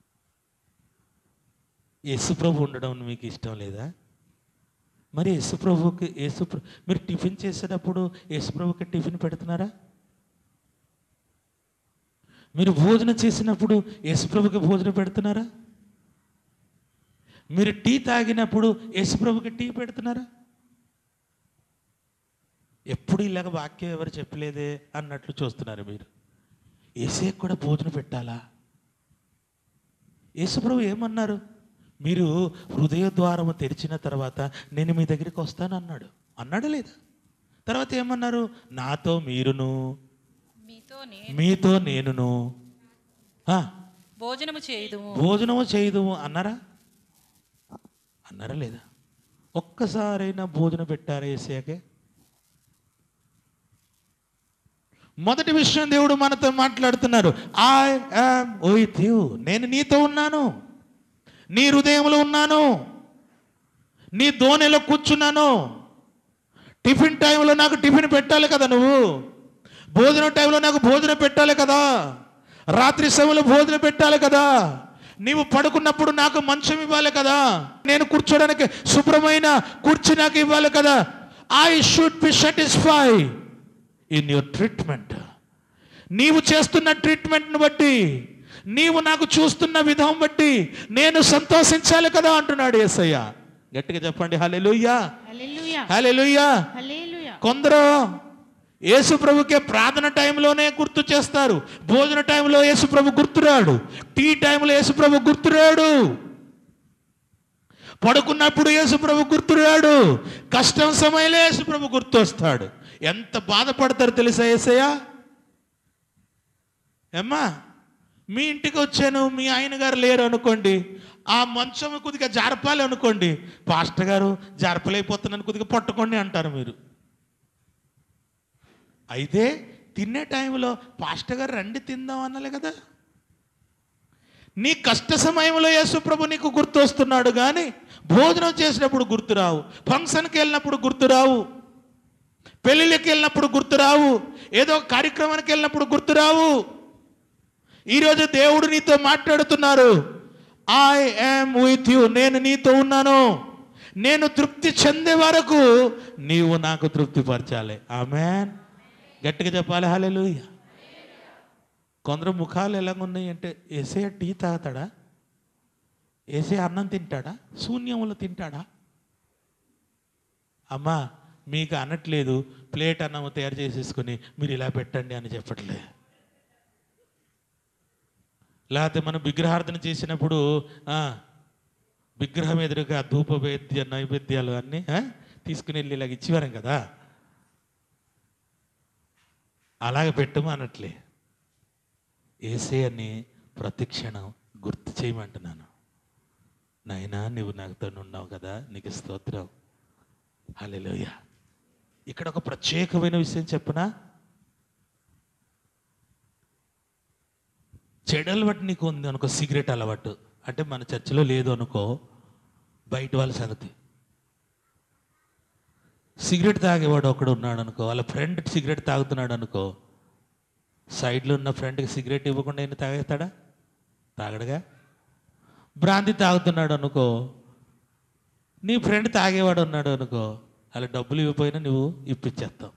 యేసుప్రభు ఉండడం మీకు ఇష్టం లేదా మరి యేసుప్రభుకి యేసు మీరు టిఫిన్ చేసేటప్పుడు యేసుప్రభుకి టిఫిన్ పెడుతున్నారా మీరు భోజనం చేసినప్పుడు యేసుప్రభుకి భోజనం పెడుతున్నారా మీరు టీ తాగినప్పుడు యేసుప్రభుకి టీ పెడుతున్నారా ఎప్పుడు ఇలాగ వాక్యం ఎవరు చెప్పలేదే అన్నట్లు చూస్తున్నారు మీరు ఏసే కూడా భోజనం పెట్టాలా యేసుప్రభు ఏమన్నారు మీరు హృదయ ద్వారము తెరిచిన తర్వాత నేను మీ దగ్గరికి వస్తాను అన్నాడు అన్నాడా లేదా తర్వాత ఏమన్నారు నాతో మీరును మీతో నేను మీతో నేనును ఆ, భోజనము చేయుదుము భోజనము చేయదుము అన్నారా అన్నారా లేదా ఒక్కసారైనా భోజనం పెట్టారా ఏసయాకే మొదటి విషయం దేవుడు మనతో మాట్లాడుతున్నారు ఐ యామ్ విత్ యూ నేను నీతో ఉన్నాను నీ హృదయంలో ఉన్నాను నీ దోణిలో కూర్చున్నాను టిఫిన్ టైంలో నాకు టిఫిన్ పెట్టాలి కదా నువ్వు భోజనం టైంలో నాకు భోజనం పెట్టాలి కదా రాత్రి సమయంలో భోజనం పెట్టాలి కదా నీవు పడుకున్నప్పుడు నాకు మంచం ఇవ్వాలి కదా నేను కూర్చోడానికి శుభ్రమైన కుర్చీ నాకు ఇవ్వాలి కదా I should be satisfy in your treatment నీవు చేస్తున్న ట్రీట్మెంట్ను బట్టి నీవు నాకు చూస్తున్న విధం బట్టి నేను సంతోషించాలి కదా అంటున్నాడు యేసయ్య గట్టిగా చెప్పండి హల్లెలూయా హల్లెలూయా హల్లెలూయా హల్లెలూయా కొందరు యేసు ప్రభుకే ప్రార్థన టైంలోనే గుర్తు చేస్తారు భోజన టైంలో యేసు ప్రభు గుర్తురాడు టీ టైంలో యేసు ప్రభు గుర్తురాడు పడుకున్నప్పుడు యేసు ప్రభు గుర్తురాడు కష్టం సమయంలో యేసు ప్రభు గుర్తు వస్తాడు ఎంత బాధపడతారు తెలుసా యేసయ్య ఏమ్మా మీ ఇంటికి వచ్చాను మీ ఆయన గారు లేరు అనుకోండి ఆ మంచం కొద్దిగా జారపాలి అనుకోండి పాస్టర్ గారు జారపలైపోతున్నాను కొద్దిగా పట్టుకోండి అంటారు మీరు అయితే తినే టైంలో పాస్టర్ గారు రండి తిందాం అనాలి కదా నీ కష్ట సమయంలో యేసు ప్రభు నీకు గుర్తు వస్తున్నాడు కానీ భోజనం చేసినప్పుడు గుర్తురావు ఫంక్షన్కి వెళ్ళినప్పుడు గుర్తురావు పెళ్ళిళ్ళకి వెళ్ళినప్పుడు గుర్తురావు ఏదో కార్యక్రమానికి వెళ్ళినప్పుడు గుర్తురావు ఈరోజు దేవుడు నీతో మాట్లాడుతున్నారు ఐ యామ్ విత్ యు నేను నీతో ఉన్నాను నేను తృప్తి చెందే వరకు నీవు నాకు తృప్తి పరచాలి ఆమెన్ గట్టిగా చెప్పాలి హల్లెలూయ కొందరు ముఖాలు ఎలా ఉన్నాయి అంటే ఏసే టీ తాగుతాడా ఏసే అన్నం తింటాడా శూన్యములు తింటాడా అమ్మా మీకు అనట్లేదు ప్లేట్ అన్నం తయారు చేసేసుకుని మీరు ఇలా పెట్టండి అని చెప్పట్లేదు లేకపోతే మనం విగ్రహార్థన చేసినప్పుడు ఆ, విగ్రహం ఎదురుగా ధూప వేద్య నైవేద్యాలు అన్నీ ఆ, తీసుకుని వెళ్ళి ఇలాగ ఇచ్చేవారం కదా అలాగ పెట్టము అనట్లే ఏసే అని ప్రతి క్షణం గుర్తు చేయమంటున్నాను నాయనా నువ్వు నాకుతో ఉన్నావు కదా నీకు స్తోత్రం హల్లెలూయా ఇక్కడ ఒక ప్రత్యేకమైన విషయం చెప్పనా చెడు అలవాటు నీకు ఉంది అనుకో సిగరెట్ అలవాటు అంటే మన చర్చిలో లేదు అనుకో బయట వాళ్ళ సంగతి సిగరెట్ తాగేవాడు ఒకడు ఉన్నాడు అనుకో వాళ్ళ ఫ్రెండ్ సిగరెట్ తాగుతున్నాడు అనుకో సైడ్లో ఉన్న ఫ్రెండ్కి సిగరెట్ ఇవ్వకుండా ఆయన తాగేస్తాడా తాగడుగా బ్రాంతి తాగుతున్నాడు అనుకో నీ ఫ్రెండ్ తాగేవాడు ఉన్నాడు అనుకో అలా డబ్బులు ఇవ్వకపోయినా నువ్వు ఇప్పించేస్తావు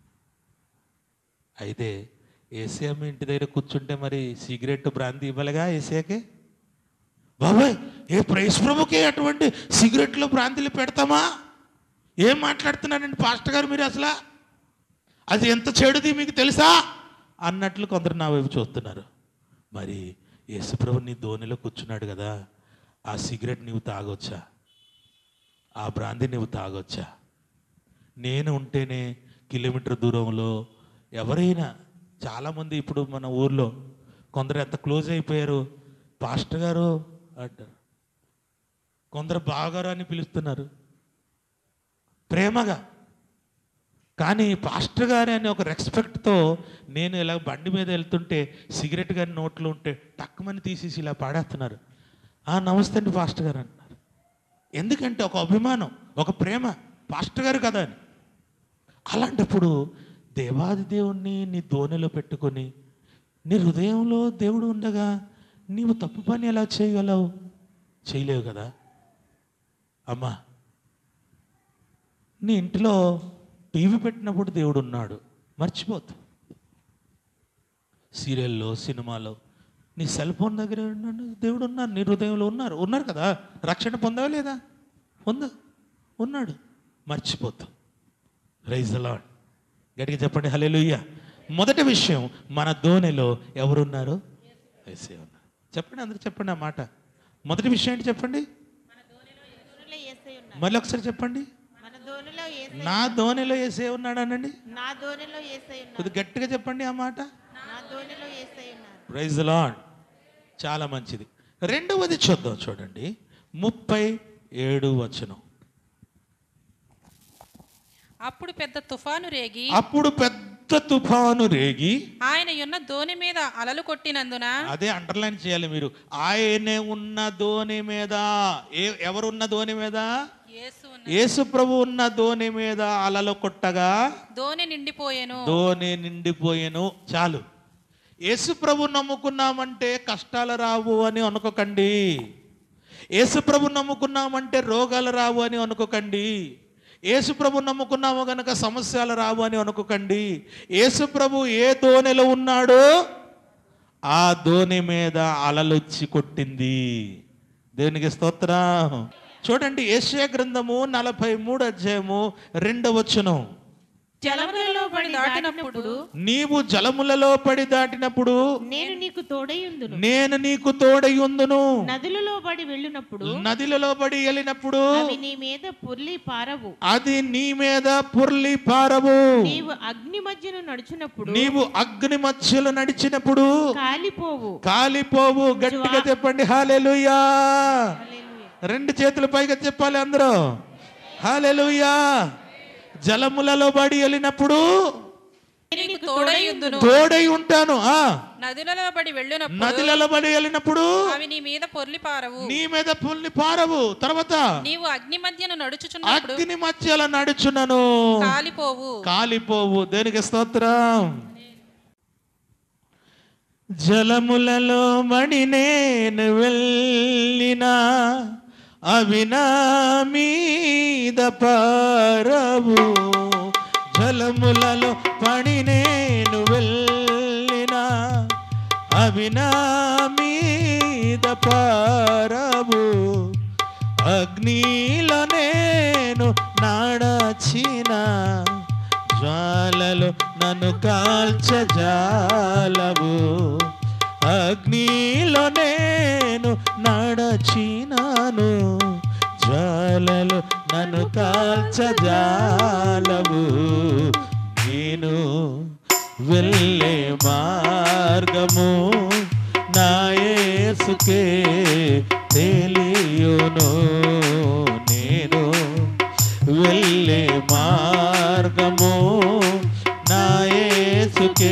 అయితే ఏసీఎం ఇంటి దగ్గర కూర్చుంటే మరి సిగరెట్ బ్రాంతి ఇవ్వాలిగా ఏసీకి బాబాయ్ ఏ ప్రైస్ ప్రభుకే అటువంటి సిగరెట్లు బ్రాంతిలు పెడతామా ఏం మాట్లాడుతున్నారండి పాస్టర్ గారు మీరు అసలు అది ఎంత చెడుది మీకు తెలుసా అన్నట్లు కొందరు నా వైపు చూస్తున్నారు మరి యేసుప్రభు నీ ధోనిలో కూర్చున్నాడు కదా ఆ సిగరెట్ నీవు తాగొచ్చా ఆ బ్రాంతి నువ్వు తాగొచ్చా నేను ఉంటేనే కిలోమీటర్ దూరంలో ఎవరైనా చాలామంది ఇప్పుడు మన ఊర్లో కొందరు ఎంత క్లోజ్ అయిపోయారు పాస్టర్ గారు అంటారు కొందరు బాగారు అని పిలుస్తున్నారు ప్రేమగా కానీ పాస్టర్ గారు అని ఒక రెస్పెక్ట్తో నేను ఇలా బండి మీద వెళ్తుంటే సిగరెట్ గారి నోట్లో ఉంటే టక్కుమని తీసేసి ఇలా పాడేస్తున్నారు ఆ నమస్తే అండి పాస్టర్ గారు అంటున్నారు ఎందుకంటే ఒక అభిమానం ఒక ప్రేమ పాస్టర్ గారు కదా అని అలాంటప్పుడు దేవాది దేవుణ్ణి నీ దోణిలో పెట్టుకొని నీ హృదయంలో దేవుడు ఉండగా నీవు తప్పు పని ఎలా చేయగలవు చేయలేవు కదా అమ్మా నీ ఇంటిలో టీవీ పెట్టినప్పుడు దేవుడు ఉన్నాడు మర్చిపోతు సీరియల్లో సినిమాలో నీ సెల్ ఫోన్ దగ్గర ఉన్నాడు దేవుడు ఉన్నారు నీ హృదయంలో ఉన్నారు ఉన్నారు కదా రక్షణ పొందావా లేదా పొందా ఉన్నాడు మర్చిపోతు రైజ్ ద లాడ్ గట్టిగా చెప్పండి హల్లెలూయ మొదటి విషయం మన దోణిలో ఎవరున్నారు యేసే ఉన్నారు చెప్పండి అందరూ చెప్పండి ఆ మాట మొదటి విషయం ఏంటి చెప్పండి దోణిలో యేసయ్య ఉన్నాడు మళ్ళీ ఒకసారి చెప్పండి మన దోణిలో యేసయ్య నా ధోనిలో వేసే ఉన్నాడు అనండి నా దోణిలో యేసయ్య ఉన్నాడు కొద్ది గట్టిగా చెప్పండి ఆ మాట నా దోణిలో యేసయ్య ఉన్నాడు ప్రైజ్ లాడ్ చాలా మంచిది రెండవది చూద్దాం చూడండి ముప్పై ఏడు వచనం అప్పుడు పెద్ద తుఫాను రేగి అప్పుడు పెద్ద తుఫాను రేగి ఆయన ఉన్న దోణి మీద అలలు కొట్టినందున అదే అండర్లైన్ చేయాలి మీరు ఆయనే ఉన్న ధోని మీద ఏ ఎవరున్న ధోని మీద యేసు ఉన్న యేసు ప్రభు ఉన్న దోణి మీద అలలు కొట్టగా దోణి నిండిపోయెను దోణి నిండిపోయెను చాలు యేసు ప్రభు నమ్ముకున్నామంటే కష్టాలు రావు అని అనుకోకండి యేసు ప్రభు నమ్ముకున్నామంటే రోగాలు రావు అని అనుకోకండి యేసు ప్రభు నమ్ముకున్నాము గనక సమస్యలు రావు అని అనుకోకండి యేసు ప్రభు ఏ దోణిలో ఉన్నాడో ఆ దోణి మీద అలలొచ్చి కొట్టింది దేవునికి స్తోత్రం చూడండి ఏషియా గ్రంథము నలభై మూడు అధ్యాయము రెండవ వచనం జలములలో పడి దాటినప్పుడు నీవు జలములలో పడి దాటినప్పుడు నేను నీకు తోడయుందును నేను నీకు తోడయుందును నదులలో పడి వెళ్ళినప్పుడు నదిలలో పడి వెళ్ళినప్పుడు అవి నీ మీద పొర్లి పారవు అది నీ మీద పుర్లి పారవు నీవు అగ్ని మధ్యను నడుచునప్పుడు నీవు అగ్ని మధ్యలో నడిచినప్పుడు కాలిపోవు కాలిపోవు గట్టిగా చెప్పండి హాలెలుయా రెండు చేతులు పైగా చెప్పాలి అందరూ హాలెలుయా జలములలో పడి వెళ్ళినప్పుడు నేను నీకు తోడయుందును తోడై ఉంటాను ఆ నదులలో పడి వెళ్ళినప్పుడు నదిలలో పడి వెళ్ళినప్పుడు అవి నీ మీద పొర్లి పారవు నీ మీద పుల్ని పారవు తర్వాత నీవు అగ్ని మధ్యను నడుచుచున్నప్పుడు అగ్ని మధ్యలో నడుచునను కాలిపోవు కాలిపోవు దేనికి స్తోత్రం జలములలో మడి నేను వెళ్ళినా అవి నా మీద పారవు జలములలో పడి నేను వెళ్ళినా అవి నా మీద పారవు అగ్నిలో నేను నాడచిన జ్వాలలు నన్ను కాల్చజాలవు అగ్నిలో నేను నడచినాను జ్వాలలు నన్ను కాల్చజాలవు నేను వెళ్ళే మార్గము నా యేసుకే తెలియును నేను వెళ్ళే మార్గము నా యేసుకే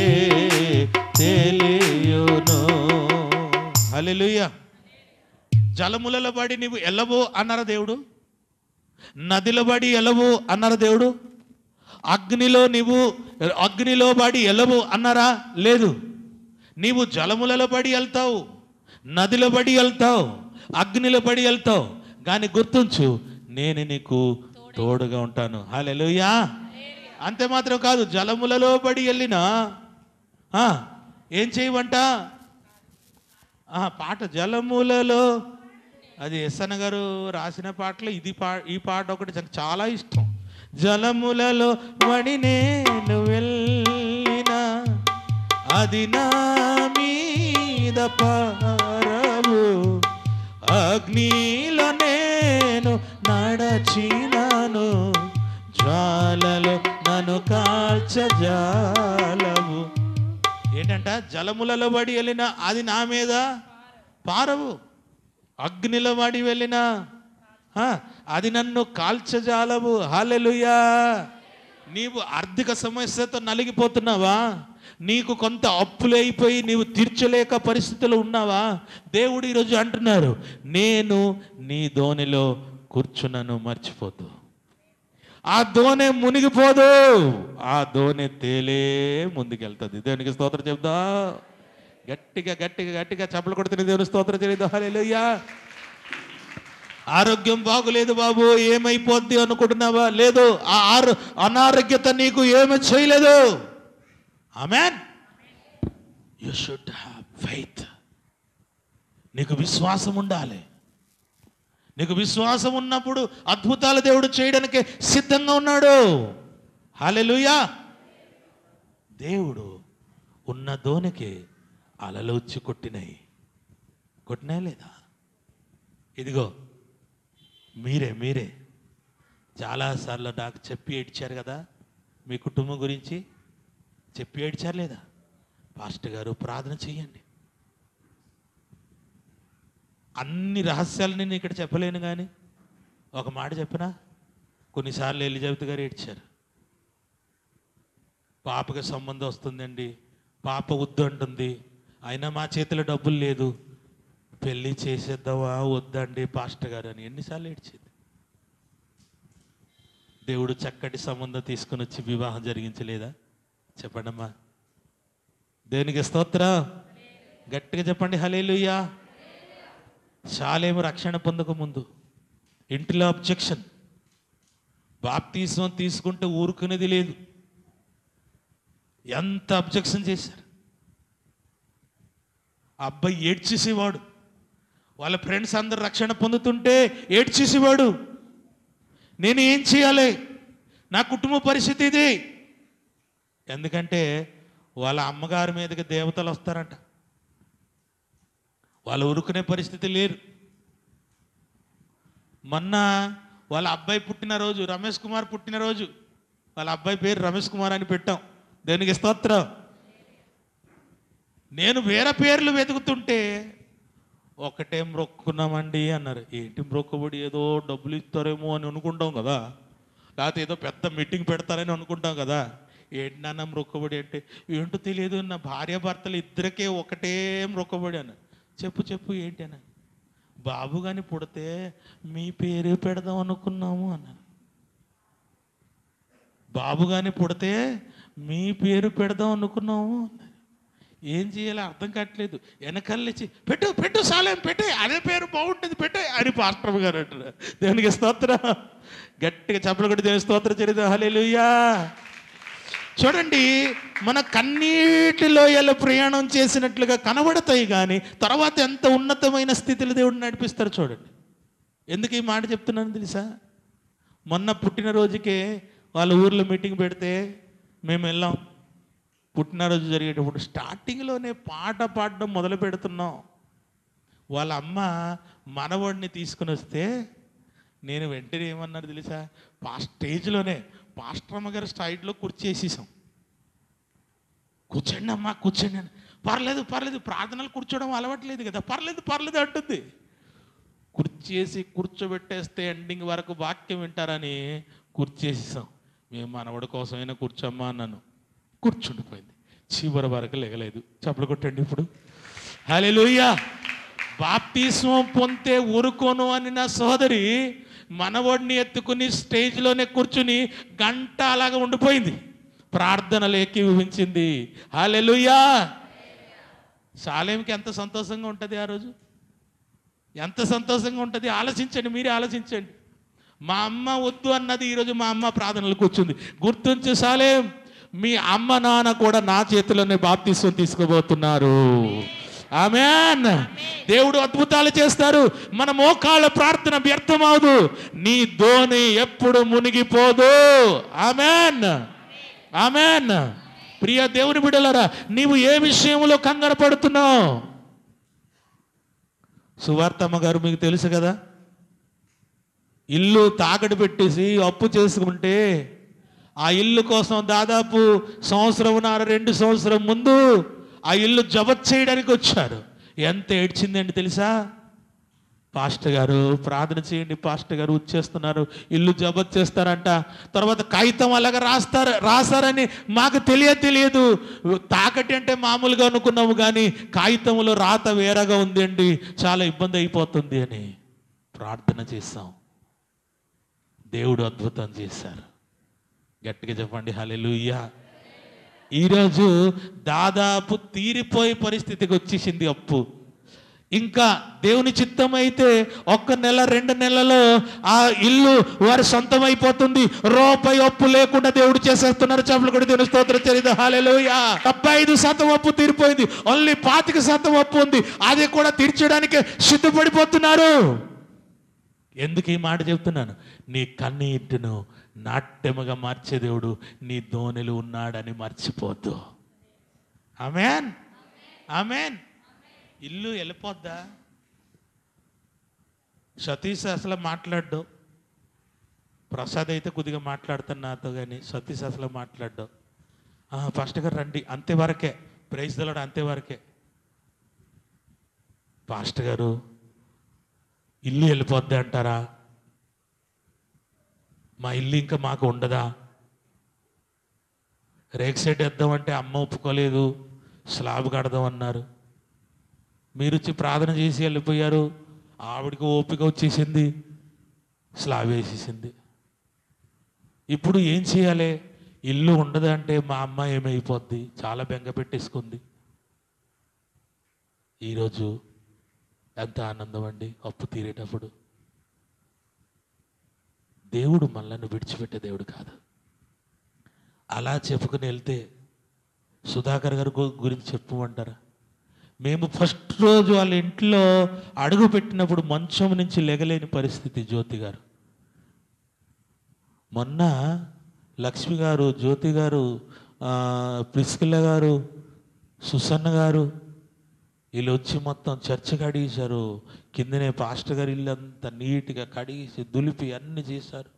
తెలియును హల్లెలూయా జలములలో పడి నీవు ఎల్లవో అన్నారా దేవుడు నదిలో పడి ఎలవు అన్నారా దేవుడు అగ్నిలో నీవు అగ్నిలో పడి ఎలవు అన్నారా లేదు నీవు జలములలో పడి వెళ్తావు నదిలో పడి వెళ్తావు అగ్నిలో పడి వెళ్తావు కానీ గుర్తుంచు నేను నీకు తోడుగా ఉంటాను హాలెలుయా అంతే మాత్రం కాదు జలములలో పడి వెళ్ళినా ఆ, ఏం చేయమంట ఆ, పాట జలములలో అది ఎస్ఎన్ గారు రాసిన పాటలో ఇది పా ఈ పాట ఒకటి నాకు చాలా ఇష్టం జలములలో వడి నేను వెళ్ళినా అది నా మీద పారవు అగ్నిలో నేను నడచినాను జ్వాలలు నన్ను కాల్చజాలవు ఏంటంట జలములలో పడి వెళ్ళిన అది నా మీద పారవు అగ్నిలో పడి వెళ్ళిన ఆ, అది నన్ను కాల్చజాలవు హాలెలుయా నీవు ఆర్థిక సమస్యతో నలిగిపోతున్నావా నీకు కొంత అప్పులైపోయి నీవు తీర్చలేక పరిస్థితులు ఉన్నావా దేవుడు ఈరోజు అంటున్నారు నేను నీ దోణిలో కూర్చున్నాను మర్చిపోతూ ఆ దోణె మునిగిపోదు ఆ దోణె తేలే ముందుకెళ్తుంది దేవునికి స్తోత్రం చెప్దా గట్టిగా గట్టిగా గట్టిగా చప్పలు కొడుతున్న దేవుని స్తోత్రం చేయలేదు హల్లెలూయా ఆరోగ్యం బాగులేదు బాబు ఏమైపోద్ది అనుకుంటున్నావా లేదు ఆ ఆరో అనారోగ్యత నీకు ఏమి చేయలేదు amen you should have faith నీకు విశ్వాసం ఉండాలి నీకు విశ్వాసం ఉన్నప్పుడు అద్భుతాలు దేవుడు చేయడానికి సిద్ధంగా ఉన్నాడు హాలెలుయా దేవుడు ఉన్న దోనికి అలలు వచ్చి కొట్టినాయి కొట్టినాయి లేదా ఇదిగో మీరే మీరే చాలాసార్లు నాకు చెప్పి ఏడ్చారు కదా మీ కుటుంబం గురించి చెప్పి ఏడ్చారు లేదా పాస్టర్ గారు ప్రార్థన చేయండి అన్ని రహస్యాలు నేను ఇక్కడ చెప్పలేను కానీ ఒక మాట చెప్పినా కొన్నిసార్లు ఎలిజబెత్ గారు ఏడ్చారు పాపకి సంబంధం వస్తుందండి పాప వద్దు అంటుంది అయినా మా చేతిలో డబ్బులు లేదు పెళ్ళి చేసేద్దామా వద్దండి పాస్టర్ గారు అని ఎన్నిసార్లు ఏడ్చింది దేవుడు చక్కటి సంబంధం తీసుకుని వచ్చి వివాహం జరిగించలేదా చెప్పండమ్మా దేవునికి స్తోత్రం గట్టిగా చెప్పండి హలేలుయ్యా శాలేము రక్షణ పొందక ముందు ఇంటిలో అబ్జెక్షన్ బాప్తీసం తీసుకుంటే ఊరుకునేది లేదు ఎంత అబ్జెక్షన్ చేశారు ఆ అబ్బాయి ఏడ్చేసేవాడు వాళ్ళ ఫ్రెండ్స్ అందరు రక్షణ పొందుతుంటే ఏడ్చేసేవాడు నేను ఏం చేయాలి నా కుటుంబ పరిస్థితి ఇది ఎందుకంటే వాళ్ళ అమ్మగారి మీదకి దేవతలు వస్తారంట వాళ్ళు ఊరుకునే పరిస్థితి లేరు మొన్న వాళ్ళ అబ్బాయి పుట్టినరోజు రమేష్ కుమార్ పుట్టినరోజు వాళ్ళ అబ్బాయి పేరు రమేష్ కుమార్ అని పెట్టాం దేనికి స్తోత్రం నేను వేరే పేర్లు వెతుకుతుంటే ఒకటే మ్రొక్కున్నామండి అన్నారు ఏంటి మ్రొక్కబడి ఏదో డబ్బులు ఇస్తారేమో అని అనుకుంటాం కదా లేకపోతే ఏదో పెద్ద మీటింగ్ పెడతారని అనుకుంటాం కదా ఏంటి నాన్న మ్రొక్కబడి అంటే ఏంటో తెలియదు నా భార్య భర్తలు ఇద్దరికే ఒకటే మ్రొక్కబడి అన్న చెప్పు చెప్పు ఏంటి అన్న బాబు కానీ పుడితే మీ పేరే పెడదాం అనుకున్నాము అన్నారు బాబు కానీ పుడితే మీ పేరు పెడదాం అనుకున్నాము అన్నారు ఏం చేయాలో అర్థం కావట్లేదు వెనకల్లిచ్చి పెట్టు పెట్టు సాలేం పెట్టే అదే పేరు బాగుంటుంది పెట్టే అని పాస్టర్ గారు అంటారు దేవునికి స్తోత్రం గట్టిగా చెప్పలు కొట్టి దేవుని స్తోత్రం చరిత్ర హల్లెలూయా చూడండి మన కన్నీటి లోయలో ప్రయాణం చేసినట్లుగా కనబడతాయి కానీ తర్వాత ఎంత ఉన్నతమైన స్థితిలో దేవుడు నడిపిస్తారు చూడండి ఎందుకు ఈ మాట చెప్తున్నాను తెలుసా మొన్న పుట్టినరోజుకే వాళ్ళ ఊర్లో మీటింగ్ పెడితే మేము వెళ్ళాం పుట్టినరోజు జరిగేటప్పుడు స్టార్టింగ్లోనే పాట పాడడం మొదలు పెడుతున్నాం వాళ్ళ అమ్మ మనవడిని తీసుకుని వస్తే నేను వెంటనే ఏమన్నారు తెలుసా పా స్టేజ్లోనే పాస్టర్ అమ్మగారి స్టైల్లో కూర్చేసేసాం కూర్చోండి అమ్మా కూర్చోండి అని పర్లేదు పర్లేదు ప్రార్థనలు కూర్చోవడం అలవాట్లేదు కదా పర్లేదు పర్లేదు అంటుంది కుర్చేసి కూర్చోబెట్టేస్తే ఎండింగ్ వరకు వాక్యం వింటారని కూర్చేసేసాం మేము మనవడి కోసమైనా కూర్చోమ్మా అన్నాను కూర్చుండిపోయింది చివరి వరకు లేగలేదు చప్పలు కొట్టండి ఇప్పుడు హల్లెలూయా బాప్తిస్మం పొంతే ఊరుకోను అని నా సోదరి మనవడిని ఎత్తుకుని స్టేజ్లోనే కూర్చుని గంట అలాగా ఉండిపోయింది ప్రార్థనలు ఏకీభవించింది హాలెలుయా సాలేంకి ఎంత సంతోషంగా ఉంటుంది ఆ రోజు ఎంత సంతోషంగా ఉంటుంది ఆలోచించండి మీరే ఆలోచించండి మా అమ్మ వద్దు అన్నది ఈరోజు మా అమ్మ ప్రార్థనలు కూర్చుంది గుర్తుంచు సాలేం మీ అమ్మ నాన్న కూడా నా చేతిలోనే బాప్తిస్వం తీసుకోబోతున్నారు ఆమెన్ దేవుడు అద్భుతాలు చేస్తారు మన మోకాళ్ళ ప్రార్థన వ్యర్థమవదు నీ ధోని ఎప్పుడు మునిగిపోదు ఆమెన్ ఆమెన్ ప్రియ దేవుని బిడ్డలారా నీవు ఏ విషయంలో కంగారు పడుతున్నావు సువార్తమ్మ గారు మీకు తెలుసు కదా ఇల్లు తాకట్టు పెట్టేసి అప్పు చేసుకుంటే ఆ ఇల్లు కోసం దాదాపు సంవత్సరంన్నర రెండు సంవత్సరం ముందు ఆ ఇల్లు జబత్ చేయడానికి వచ్చారు ఎంత ఏడ్చిందండి తెలుసా పాస్టర్ గారు ప్రార్థన చేయండి పాస్టర్ గారు వచ్చేస్తున్నారు ఇల్లు జబత్ చేస్తారంట తర్వాత కాగితం అలాగా రాస్తారు రాస్తారని మాకు తెలియ తెలియదు తాకటి అంటే మామూలుగా అనుకున్నాము కానీ కాగితంలో రాత వేరేగా ఉంది అండి చాలా ఇబ్బంది అయిపోతుంది అని ప్రార్థన చేస్తాం దేవుడు అద్భుతం చేశారు గట్టిగా చెప్పండి హల్లెలూయా ఈరోజు దాదాపు తీరిపోయే పరిస్థితికి వచ్చేసింది అప్పు ఇంకా దేవుని చిత్తం అయితే ఒక్క నెల రెండు నెలలో ఆ ఇల్లు వారి సొంతం అయిపోతుంది రూపాయి అప్పు లేకుండా దేవుడు చేసేస్తున్నారు చేపలు కూడా దేవుని స్తోత్రం చరిత హాలేలుయా డెబ్బై ఐదు శాతం అప్పు తీరిపోయింది ఓన్లీ పాతిక శాతం అప్పు ఉంది అది కూడా తీర్చడానికి సిద్ధపడిపోతున్నారు ఎందుకు ఈ మాట చెప్తున్నాను నీ కన్నీటిను నాట్యముగా మార్చే దేవుడు నీ ధోనిలు ఉన్నాడని మర్చిపోద్దు ఆమెన్ ఆమెన్ ఇల్లు వెళ్ళిపోద్దా సతీష్ అసలు మాట్లాడ్డు ప్రసాద్ అయితే కొద్దిగా మాట్లాడుతాను నాతో కానీ సతీష్ అసలు మాట్లాడ్డు ఫస్ట్ గారు రండి అంతేవరకే ప్రైజ్ దలాడు అంతేవరకే పాస్టర్ గారు ఇల్లు వెళ్ళిపోద్ది అంటారా మా ఇల్లు ఇంకా మాకు ఉండదా రేక్ సైడ్ వేద్దామంటే అమ్మ ఒప్పుకోలేదు స్లాబ్ కడదాం అన్నారు మీరు వచ్చి ప్రార్థన చేసి వెళ్ళిపోయారు ఆవిడకి ఓపిక వచ్చేసింది స్లాబ్ వేసేసింది ఇప్పుడు ఏం చేయాలి ఇల్లు ఉండదంటే మా అమ్మ ఏమైపోద్ది చాలా బెంగ పెట్టేసుకుంది ఈరోజు ఎంత ఆనందం అండి అప్పు తీరేటప్పుడు దేవుడు మనల్ని విడిచిపెట్టే దేవుడు కాదు అలా చెప్పుకుని వెళ్తే సుధాకర్ గారి గు- గురించి చెప్పమంటారా మేము ఫస్ట్ రోజు వాళ్ళ ఇంట్లో అడుగు పెట్టినప్పుడు మంచం నుంచి లెగలేని పరిస్థితి జ్యోతి గారు మొన్న లక్ష్మి గారు జ్యోతి గారు ఆ, ప్రిస్కిల్ల గారు సుసన్న గారు వీళ్ళు వచ్చి మొత్తం చర్చ కడిగేశారు కిందనే పాస్టర్ గారు ఇల్లు అంతా నీట్గా కడిగేసి దులిపి అన్ని చేశారు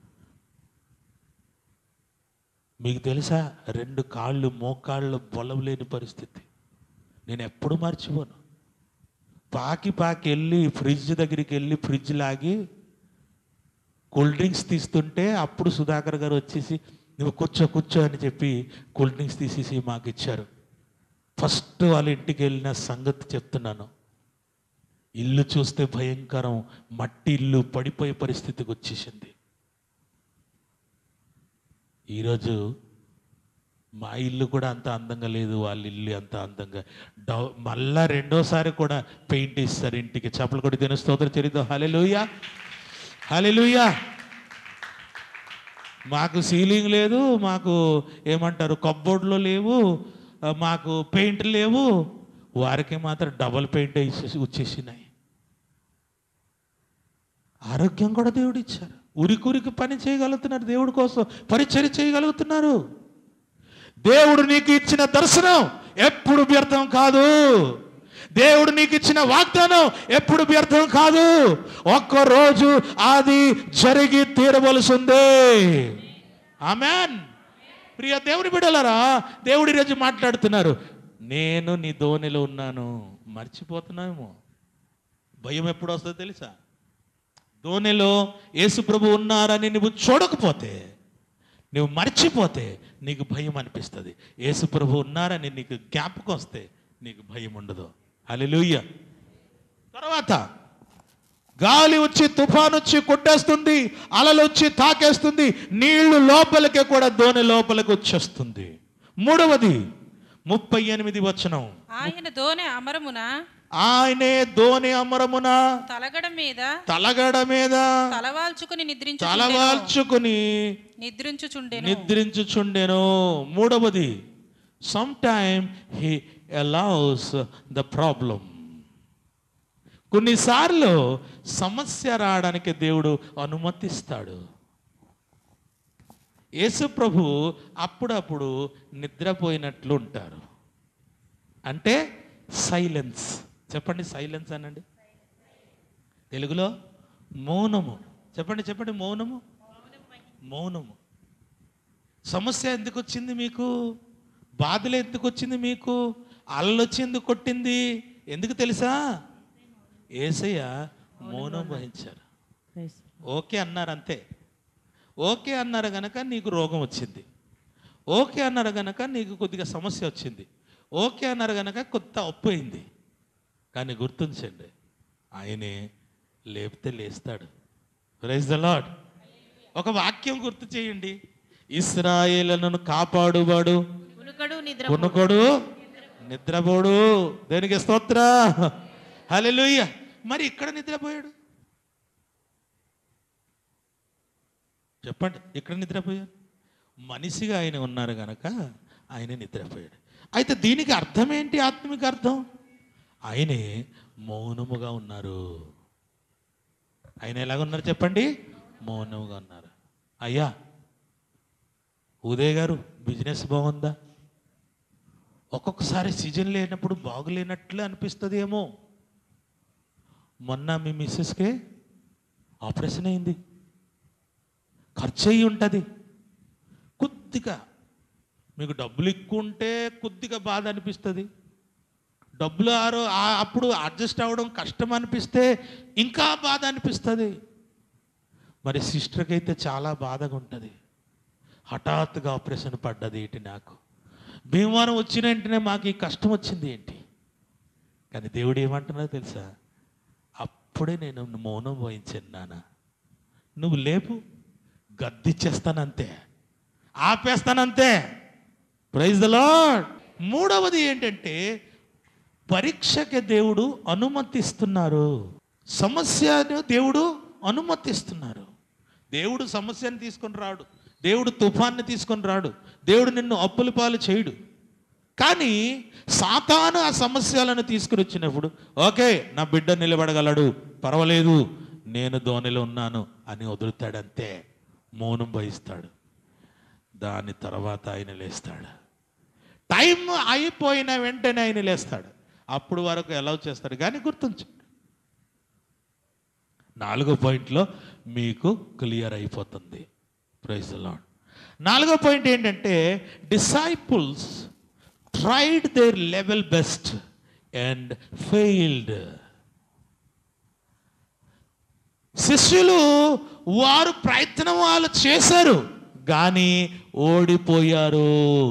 మీకు తెలుసా రెండు కాళ్ళు మోకాళ్ళు బొలం లేని పరిస్థితి నేను ఎప్పుడు మర్చిపోను పాకి పాకి వెళ్ళి ఫ్రిడ్జ్ దగ్గరికి వెళ్ళి ఫ్రిడ్జ్ లాగి కూల్ డ్రింక్స్ తీస్తుంటే అప్పుడు సుధాకర్ గారు వచ్చేసి నువ్వు కూర్చో కూర్చో అని చెప్పి కూల్ డ్రింక్స్ తీసేసి మాకు ఇచ్చారు ఫస్ట్ వాళ్ళ ఇంటికి వెళ్ళిన సంగతి చెప్తున్నాను ఇల్లు చూస్తే భయంకరం మట్టి ఇల్లు పడిపోయే పరిస్థితికి వచ్చేసింది ఈరోజు మా ఇల్లు కూడా అంత అందంగా లేదు వాళ్ళ ఇల్లు అంత అందంగా డౌ మళ్ళా రెండోసారి కూడా పెయింట్ ఇస్తారు ఇంటికి చప్పలు కొట్టి తిన స్తోత్రం చరిత్ర హలెలుయా హలెలుయా మాకు సీలింగ్ లేదు మాకు ఏమంటారు కబ్బోర్డ్లో లేవు ఆ, మాకు పెయింట్ లేవు వారికి మాత్రం డబల్ పెయింట్ వేసేసి వచ్చేసినాయి ఆరోగ్యం కూడా దేవుడు ఇచ్చారు ఉరికురికి పని చేయగలుగుతున్నారు దేవుడి కోసం పరిచయం చేయగలుగుతున్నారు దేవుడు నీకు ఇచ్చిన దర్శనం ఎప్పుడు వ్యర్థం కాదు దేవుడు నీకు ఇచ్చిన వాగ్దానం ఎప్పుడు వ్యర్థం కాదు ఒక్క రోజు అది జరిగి తీరవలసిందే ఆమెన్ ప్రియ దేవుని బిడ్డలారా దేవుడి ఈరోజు మాట్లాడుతున్నారు నేను నీ ధోనిలో ఉన్నాను మర్చిపోతున్నామేమో భయం ఎప్పుడు వస్తుందో తెలుసా ధోనిలో యేసు ప్రభు ఉన్నారని నువ్వు చూడకపోతే నువ్వు మర్చిపోతే నీకు భయం అనిపిస్తుంది యేసు ప్రభు ఉన్నారని నీకు జ్ఞాపకం వస్తే నీకు భయం ఉండదు హల్లెలూయా తర్వాత గాలి వచ్చి తుఫాన్ వచ్చి కొట్టేస్తుంది అలలు వచ్చి తాకేస్తుంది నీళ్లు లోపలికి కూడా దోణి లోపలికి వచ్చేస్తుంది మూడవది ముప్పై ఎనిమిది వచనం ఆయన దోనె అమరమున ఆయనే దోణి అమరమున తలగడ మీద తలగడ మీద తలవాల్చుకుని నిద్రించు తలవాల్చుకుని నిద్రించుచుండెను నిద్రించుచుండెను మూడవది some time he allows the problem కొన్నిసార్లు సమస్య రావడానికి దేవుడు అనుమతిస్తాడు యేసు ప్రభు అప్పుడప్పుడు నిద్రపోయినట్లు ఉంటారు అంటే సైలెన్స్ చెప్పండి సైలెన్స్ అనండి తెలుగులో మౌనము చెప్పండి చెప్పండి మౌనము మౌనము సమస్య ఎందుకు వచ్చింది మీకు బాధలు ఎందుకు వచ్చింది మీకు అల్లలు వచ్చి ఎందుకు కొట్టింది ఎందుకు తెలుసా ఏసయ్య మౌనం వహించారు ఓకే అన్నారు అంతే ఓకే అన్నారు గనక నీకు రోగం వచ్చింది ఓకే అన్నారు గనక నీకు కొద్దిగా సమస్య వచ్చింది ఓకే అన్నారు గనక కొత్త అప్పు అయింది కానీ గుర్తుంచండి ఆయనే లేపితే లేస్తాడు రైజ్ ద లాడ్ ఒక వాక్యం గుర్తు చేయండి ఇస్రాయేలను కాపాడువాడు ఉనుకడు నిద్ర కొనుకోడు నిద్రపోడు దేనికి స్తోత్ర హల్లెలూయ మరి ఇక్కడ నిద్రపోయాడు చెప్పండి ఇక్కడ నిద్రపోయాడు మనిషిగా ఆయన ఉన్నారు గనక ఆయన నిద్రపోయాడు అయితే దీనికి అర్థం ఏంటి ఆత్మిక అర్థం ఆయనే మౌనముగా ఉన్నారు ఆయన ఎలాగ ఉన్నారు చెప్పండి మౌనముగా ఉన్నారు అయ్యా ఉదయ్ గారు బిజినెస్ బాగుందా ఒక్కొక్కసారి సీజన్ లేనప్పుడు బాగులేనట్లే అనిపిస్తుంది ఏమో మొన్న మీ మిస్సెస్కే ఆపరేషన్ అయింది ఖర్చు అయ్యి ఉంటుంది కొద్దిగా మీకు డబ్బులు ఎక్కువ ఉంటే కొద్దిగా బాధ అనిపిస్తుంది డబ్బులు ఆరో ఆ- అప్పుడు అడ్జస్ట్ అవ్వడం కష్టం అనిపిస్తే ఇంకా బాధ అనిపిస్తుంది మరి సిస్టర్కి అయితే చాలా బాధగా ఉంటుంది హఠాత్తుగా ఆపరేషన్ పడ్డది ఏంటి నాకు భీమవరం వచ్చిన వెంటనే మాకు ఈ కష్టం వచ్చింది ఏంటి కానీ దేవుడు ఏమంటున్నారో తెలుసా అప్పుడే నేను మౌనం వహించాను నాన్న నువ్వు లేపు గద్దిచ్చేస్తానంతే ఆపేస్తానంతే ప్రైజ్ ద లార్డ్ మూడవది ఏంటంటే పరీక్షకి దేవుడు అనుమతిస్తున్నారు సమస్యను దేవుడు అనుమతిస్తున్నారు దేవుడు సమస్యను తీసుకొని రాడు దేవుడు తుఫాన్ని తీసుకొని రాడు దేవుడు నిన్ను అప్పుల పాలు చేయడు కానీ సాతాను ఆ సమస్యలను తీసుకుని వచ్చినప్పుడు ఓకే నా బిడ్డ నిలబడగలడు పర్వాలేదు నేను ధోనిలో ఉన్నాను అని వదులుతాడంతే మౌనం వహిస్తాడు దాని తర్వాత ఆయన లేస్తాడు టైం అయిపోయిన వెంటనే ఆయన లేస్తాడు అప్పుడు వరకు ఎలా చేస్తాడు కానీ గుర్తుంచండి నాలుగో పాయింట్లో మీకు క్లియర్ అయిపోతుంది ప్రైజ్ లాడ్ నాలుగో పాయింట్ ఏంటంటే disciples tried their level best and failed శిష్యులు వారు ప్రయత్నం వాళ్ళు చేశారు కానీ ఓడిపోయారు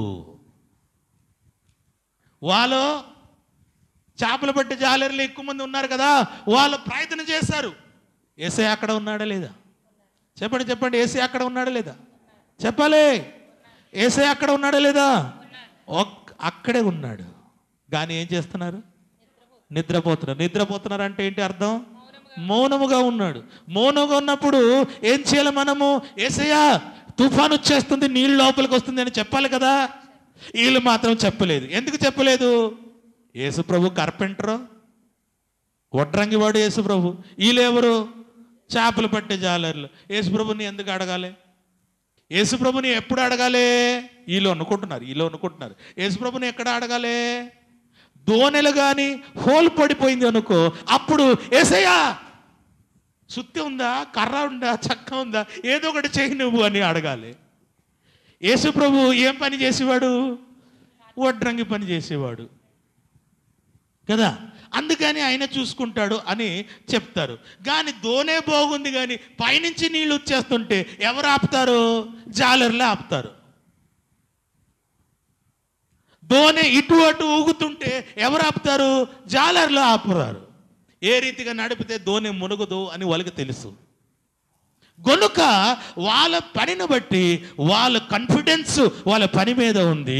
వాళ్ళు చేపలు పట్టి జాలర్లు ఎక్కువ మంది ఉన్నారు కదా వాళ్ళు ప్రయత్నం చేశారు ఏసై అక్కడ ఉన్నాడా లేదా చెప్పండి చెప్పండి ఏసై అక్కడ ఉన్నాడా లేదా చెప్పాలి ఏసై అక్కడ ఉన్నాడా లేదా ఒక్- అక్కడే ఉన్నాడు కానీ ఏం చేస్తున్నారు నిద్రపోతున్నారు నిద్రపోతున్నారు అంటే ఏంటి అర్థం మౌనముగా ఉన్నాడు మౌనంగా ఉన్నప్పుడు ఏం చేయాలి మనము ఏసయ్యా తుఫాన్ వచ్చేస్తుంది నీళ్ళు లోపలికి వస్తుంది అని చెప్పాలి కదా వీళ్ళు మాత్రం చెప్పలేదు ఎందుకు చెప్పలేదు యేసు ప్రభు కార్పెంటరు వడ్రంగివాడు యేసు ప్రభు వీళ్ళెవరు చేపలు పట్టే జాలర్లు యేసు ప్రభుని ఎందుకు అడగాలి యేసు ప్రభుని ఎప్పుడు అడగాలి వీళ్ళు అనుకుంటున్నారు వీళ్ళు అనుకుంటున్నారు యేసు ప్రభుని ఎక్కడ అడగాలి దోనెలు కానీ హోల్ పడిపోయింది అనుకో అప్పుడు ఏసయ్యా సుత్తి ఉందా కర్ర ఉందా చక్క ఉందా ఏదో ఒకటి చేయి నువ్వు అని అడగాలి యేసు ప్రభు ఏం పని చేసేవాడు వడ్రంగి పని చేసేవాడు కదా అందుకని ఆయన చూసుకుంటాడు అని చెప్తారు కానీ దోనే బాగుంది కానీ పైనుంచి నీళ్ళు వచ్చేస్తుంటే ఎవరు ఆపుతారు జాలర్లే ఆపుతారు దోనె ఇటు అటు ఊగుతుంటే ఎవరు ఆపుతారు జాలర్లు ఆపుతారు ఏ రీతిగా నడిపితే దోనె మునుగదు అని వాళ్ళకి తెలుసు గనుక వాళ్ళ పనిని బట్టి వాళ్ళ కాన్ఫిడెన్స్ వాళ్ళ పని మీద ఉంది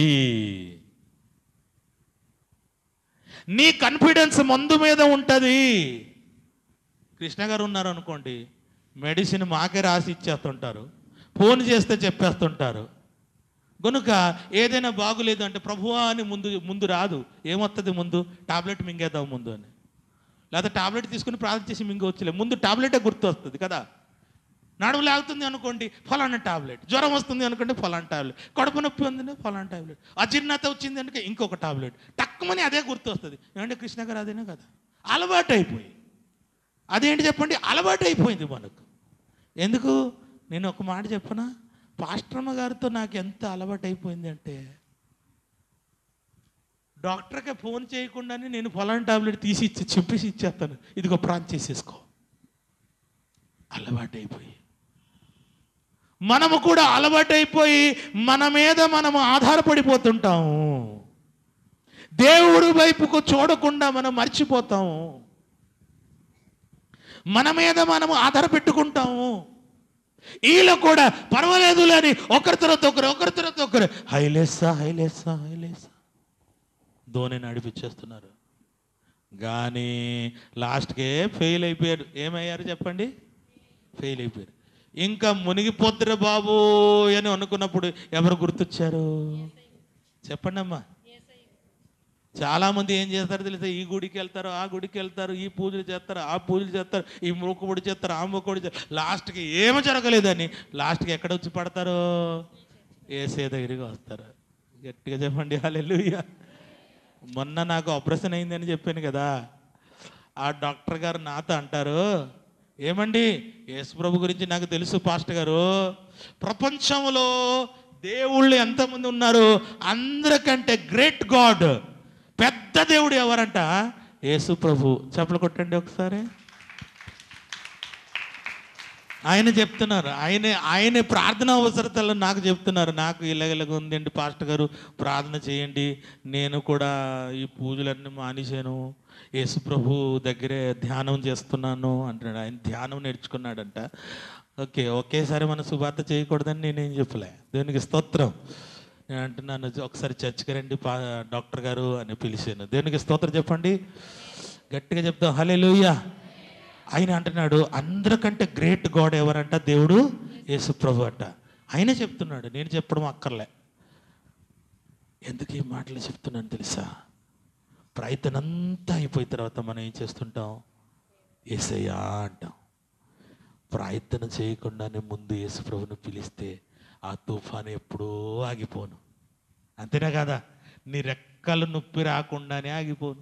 నీ కాన్ఫిడెన్స్ మందు మీద ఉంటుంది కృష్ణ గారు ఉన్నారు అనుకోండి మెడిసిన్ మాకే రాసి ఇచ్చేస్తుంటారు ఫోన్ చేస్తే చెప్పేస్తుంటారు కనుక ఏదైనా బాగులేదు అంటే ప్రభువా అని ముందు ముందు రాదు ఏమొస్తుంది ముందు టాబ్లెట్ మింగేద్దాం ముందు అని లేకపోతే టాబ్లెట్ తీసుకుని ప్రార్థన చేసి మింగవచ్చులే ముందు టాబ్లెటే గుర్తు వస్తుంది కదా నడుము లాగుతుంది అనుకోండి ఫలానా టాబ్లెట్ జ్వరం వస్తుంది అనుకోండి ఫలానా టాబ్లెట్ కడుపు నొప్పి ఉంది ఫలానా టాబ్లెట్ అజీర్ణత వచ్చింది అనుకో ఇంకొక టాబ్లెట్ టక్కుమని అదే గుర్తు వస్తుంది ఏమంటే కృష్ణ గారు అదేనా కదా అలవాటు అయిపోయి అదేంటి చెప్పండి అలవాటు అయిపోయింది మనకు ఎందుకు నేను ఒక మాట చెప్పనా పాస్టర్మ గారితో నాకు ఎంత అలవాటు అయిపోయింది అంటే డాక్టర్కి ఫోన్ చేయకుండానే నేను ఫలానా టాబ్లెట్ తీసి ఇచ్చి చెప్పేసి ఇచ్చేస్తాను ఇదిగో ప్రాంతం చేసేసుకో అలవాటైపోయి మనము కూడా అలవాటైపోయి మన మీద మనము ఆధారపడిపోతుంటాము దేవుడు వైపుకు చూడకుండా మనం మర్చిపోతాము మన మీద మనము ఆధార పెట్టుకుంటాము వీళ్ళు కూడా పర్వాలేదులే అని ఒకరి తర్వాత ఒకరు ఒకరి తర్వాత ఒకరు హైలేసా హైలేసా హైలేసా ధోని నడిపించేస్తున్నారు కానీ లాస్ట్కే ఫెయిల్ అయిపోయారు ఏమయ్యారు చెప్పండి ఫెయిల్ అయిపోయారు ఇంకా మునిగిపోతురు బాబు అని అనుకున్నప్పుడు ఎవరు గుర్తొచ్చారు చెప్పండి అమ్మా చాలామంది ఏం చేస్తారు తెలుసా ఈ గుడికి వెళ్తారు ఆ గుడికి వెళ్తారు ఈ పూజలు చేస్తారు ఆ పూజలు చేస్తారు ఈ మూకుబడి చేస్తారు ఆ మూకుబడి చేస్తారు లాస్ట్కి ఏమి జరగలేదని లాస్ట్కి ఎక్కడ వచ్చి పడతారు ఏసే దగ్గరికి వస్తారు గట్టిగా చెప్పండి హల్లెలూయా మొన్న నాకు ఆపరేషన్ అయిందని చెప్పాను కదా ఆ డాక్టర్ గారు నాతో అంటారు ఏమండి యేసుప్రభు గురించి నాకు తెలుసు పాస్టర్ గారు ప్రపంచంలో దేవుళ్ళు ఎంతమంది ఉన్నారు అందరికంటే గ్రేట్ గాడ్ పెద్ద దేవుడు ఎవరంట యేసు ప్రభు చెప్పలు కొట్టండి ఒకసారి ఆయన చెప్తున్నారు ఆయన ఆయన ప్రార్థన అవసరతలు నాకు చెప్తున్నారు నాకు ఇలాగ ఇలాగ ఉందండి పాస్టర్ గారు ప్రార్థన చేయండి నేను కూడా ఈ పూజలన్నీ మానేశాను యేసు ప్రభు దగ్గరే ధ్యానం చేస్తున్నాను అంటున్నాడు ఆయన ధ్యానం నేర్చుకున్నాడంట ఓకే ఒకేసారి మన సువార్త చేయకూడదని నేనేం చెప్పలే దేవునికి స్తోత్రం నేను అంటున్నాను ఒకసారి చర్చికి రండి పా డాక్టర్ గారు అని పిలిచాను దేవునికి స్తోత్రం చెప్పండి గట్టిగా చెప్తాం హలే ఆయన అంటున్నాడు అందరికంటే గ్రేట్ గాడ్ ఎవరంట దేవుడు యేసు ప్రభు అంట ఆయన చెప్తున్నాడు నేను చెప్పడం అక్కర్లే ఎందుకు ఈ మాటలు చెప్తున్నాను తెలుసా ప్రయత్నం అంతా అయిపోయిన తర్వాత మనం ఏం చేస్తుంటాం ఏసయ్యా అంటాం ప్రయత్నం చేయకుండానే ముందు యేసు ప్రభుని పిలిస్తే ఆ తుఫాను ఎప్పుడూ ఆగిపోను అంతేనా కదా నీ రెక్కలు నొప్పి రాకుండానే ఆగిపోను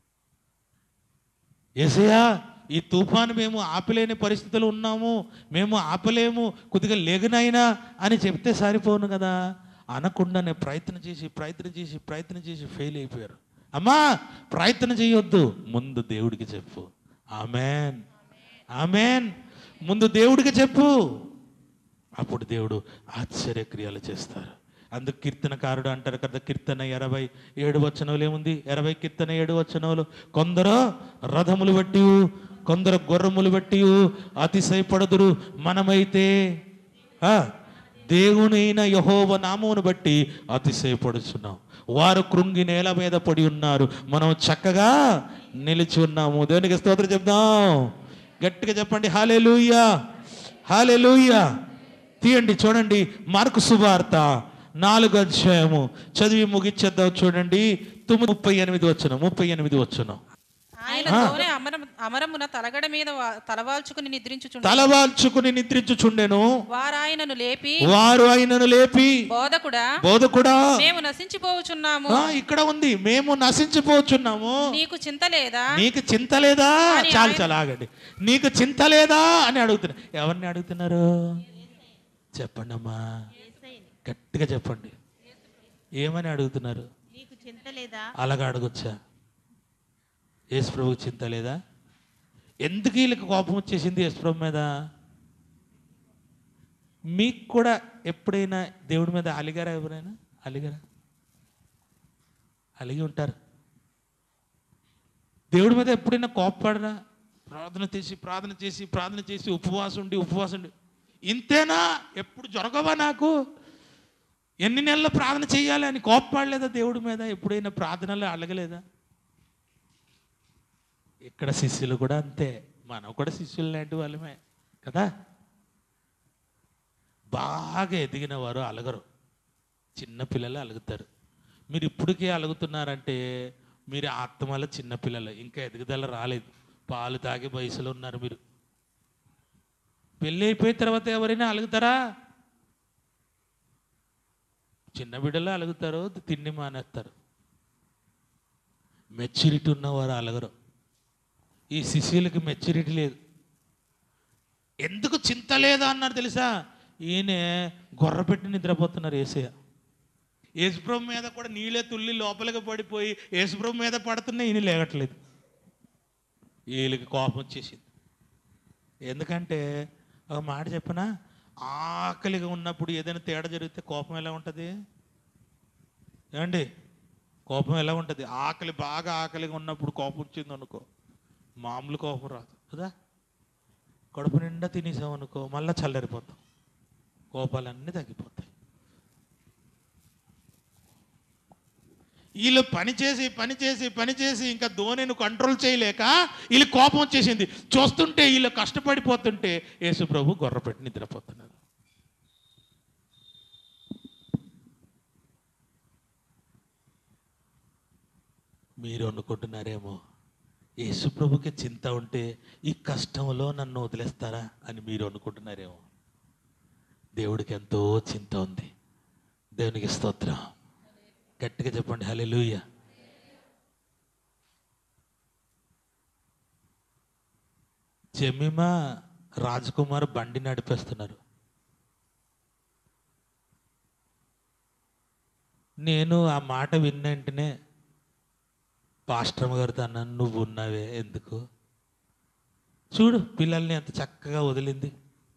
ఏసయ్యా ఈ తుఫాను మేము ఆపలేని పరిస్థితులు ఉన్నాము మేము ఆపలేము కొద్దిగా లేగనైనా అని చెప్తే సరిపోను కదా అనకుండానే ప్రయత్నం చేసి ప్రయత్నం చేసి ప్రయత్నం చేసి ఫెయిల్ అయిపోయారు అమ్మా ప్రయత్నం చేయొద్దు ముందు దేవుడికి చెప్పు ఆమెన్ ఆమెన్ ముందు దేవుడికి చెప్పు అప్పుడు దేవుడు ఆశ్చర్యక్రియలు చేస్తారు అందుకు కీర్తనకారుడు అంటారు కదా కీర్తన ఇరవై ఏడు వచనములు ఏముంది ఇరవై కీర్తన ఏడు వచనములు కొందరు రథములు బట్టి కొందరు గుర్రములు బట్టి అతిశయపడదురు మనమైతే ఆ, దేవునైన యహోవ నామమును బట్టి అతిశయపడుచున్నాం వారు కృంగి నేల మీద పడి ఉన్నారు మనం చక్కగా నిలిచి ఉన్నాము దేవునికి స్తోత్రం చెప్దాం గట్టిగా చెప్పండి హాలెలూయా హాలెలూయా తీయండి చూడండి మార్కు సువార్త నాలుగు అధ్యాయము చదివి ముగిచ్చేద్దాం చూడండి తొమ్మిది ముప్పై ఎనిమిది వచ్చును ముప్పై ఎనిమిది వచ్చును ఆయన దోణి అమరం అమరమున తలగడ మీద వా- తలవాల్చుకుని నిద్రించుచుండెను తలవాల్చుకుని నిద్రించుచుండెను వారు ఆయనను లేపి వారు ఆయనను లేపి బోధకుడా బోధకుడా మేము నశించిపోవచున్నాము ఆ, ఇక్కడ ఉంది మేము నశించిపోచున్నాము నీకు చింత లేదా నీకు చింత లేదా అని చాలు ఆయన- చాలు ఆగండి నీకు చింత లేదా అని అడుగుతున్నా ఎవరిని అడుగుతున్నారు చెప్పండి అమ్మా గట్టిగా చెప్పండి ఏమని అడుగుతున్నారు నీకు చింత లేదా అలాగా అడగొచ్చా యేసు ప్రభు చింత లేదా ఎందుకు వీళ్ళకి కోపం వచ్చేసింది యేసు ప్రభు మీద మీకు కూడా ఎప్పుడైనా దేవుడి మీద అలిగారా ఎవరైనా అలిగారా అలిగి ఉంటారు దేవుడి మీద ఎప్పుడైనా కోప్పడరా ప్రార్థన చేసి ప్రార్థన చేసి ప్రార్థన చేసి ఉపవాసం ఉండి ఉపవాసం ఉండి ఇంతేనా ఎప్పుడు జరగవా నాకు ఎన్ని నెలలు ప్రార్థన చేయాలి అని కోప్పడలేదా దేవుడి మీద ఎప్పుడైనా ప్రార్థనలో అడగలేదా ఇక్కడ శిష్యులు కూడా అంతే మనం కూడా శిష్యులు లాంటి వాళ్ళమే కదా బాగా ఎదిగిన వారు అలగరు చిన్న పిల్లలు అలుగుతారు మీరు ఇప్పటికే అలుగుతున్నారంటే మీరు ఆత్మల చిన్న పిల్లలు ఇంకా ఎదుగుదల రాలేదు పాలు తాగే వయసులో ఉన్నారు మీరు పెళ్ళి అయిపోయిన తర్వాత ఎవరైనా అలుగుతారా చిన్న బిడ్డలు అలుగుతారు తిండి మానేస్తారు మెచ్యూరిటీ ఉన్నవారు అలగరు ఈ శిష్యులకి మెచ్యూరిటీ లేదు ఎందుకు చింత లేదా అన్నారు తెలుసా ఈయన గొర్ర పెట్టి నిద్రపోతున్నారు ఏసయ్య యేసుప్రభు మీద కూడా నీళ్ళే తుల్లి లోపలికి పడిపోయి యేసుప్రభు మీద పడుతున్నా ఈయన లేగట్లేదు వీళ్ళకి కోపం వచ్చేసింది ఎందుకంటే ఒక మాట చెప్పనా ఆకలిగా ఉన్నప్పుడు ఏదైనా తేడా జరిగితే కోపం ఎలా ఉంటుంది ఏమండి కోపం ఎలా ఉంటుంది ఆకలి బాగా ఆకలిగా ఉన్నప్పుడు కోపం వచ్చింది అనుకో మామూలు కోపం రాదు కదా కడుపు నిండా తినేసాం అనుకో మళ్ళీ చల్లరిపోతాం కోపాలన్నీ తగ్గిపోతాయి వీళ్ళు పని చేసి పని చేసి పని చేసి ఇంకా ధోనిని కంట్రోల్ చేయలేక వీళ్ళు కోపం వచ్చేసింది చూస్తుంటే వీళ్ళు కష్టపడిపోతుంటే యేసు ప్రభు గొర్రపెట్టి నిద్రపోతున్నారు మీరు అనుకుంటున్నారేమో యేసు ప్రభుకి చింత ఉంటే ఈ కష్టంలో నన్ను వదిలేస్తారా అని మీరు అనుకుంటున్నారేమో దేవుడికి ఎంతో చింత ఉంది దేవునికి స్తోత్రం గట్టిగా చెప్పండి హల్లెలూయ జమీమా రాజకుమార్ బండి నడిపేస్తున్నారు నేను ఆ మాట విన్న వెంటనే పాస్టమ్ గారితో అన్నాను నువ్వు ఉన్నావే ఎందుకు చూడు పిల్లల్ని ఎంత చక్కగా వదిలింది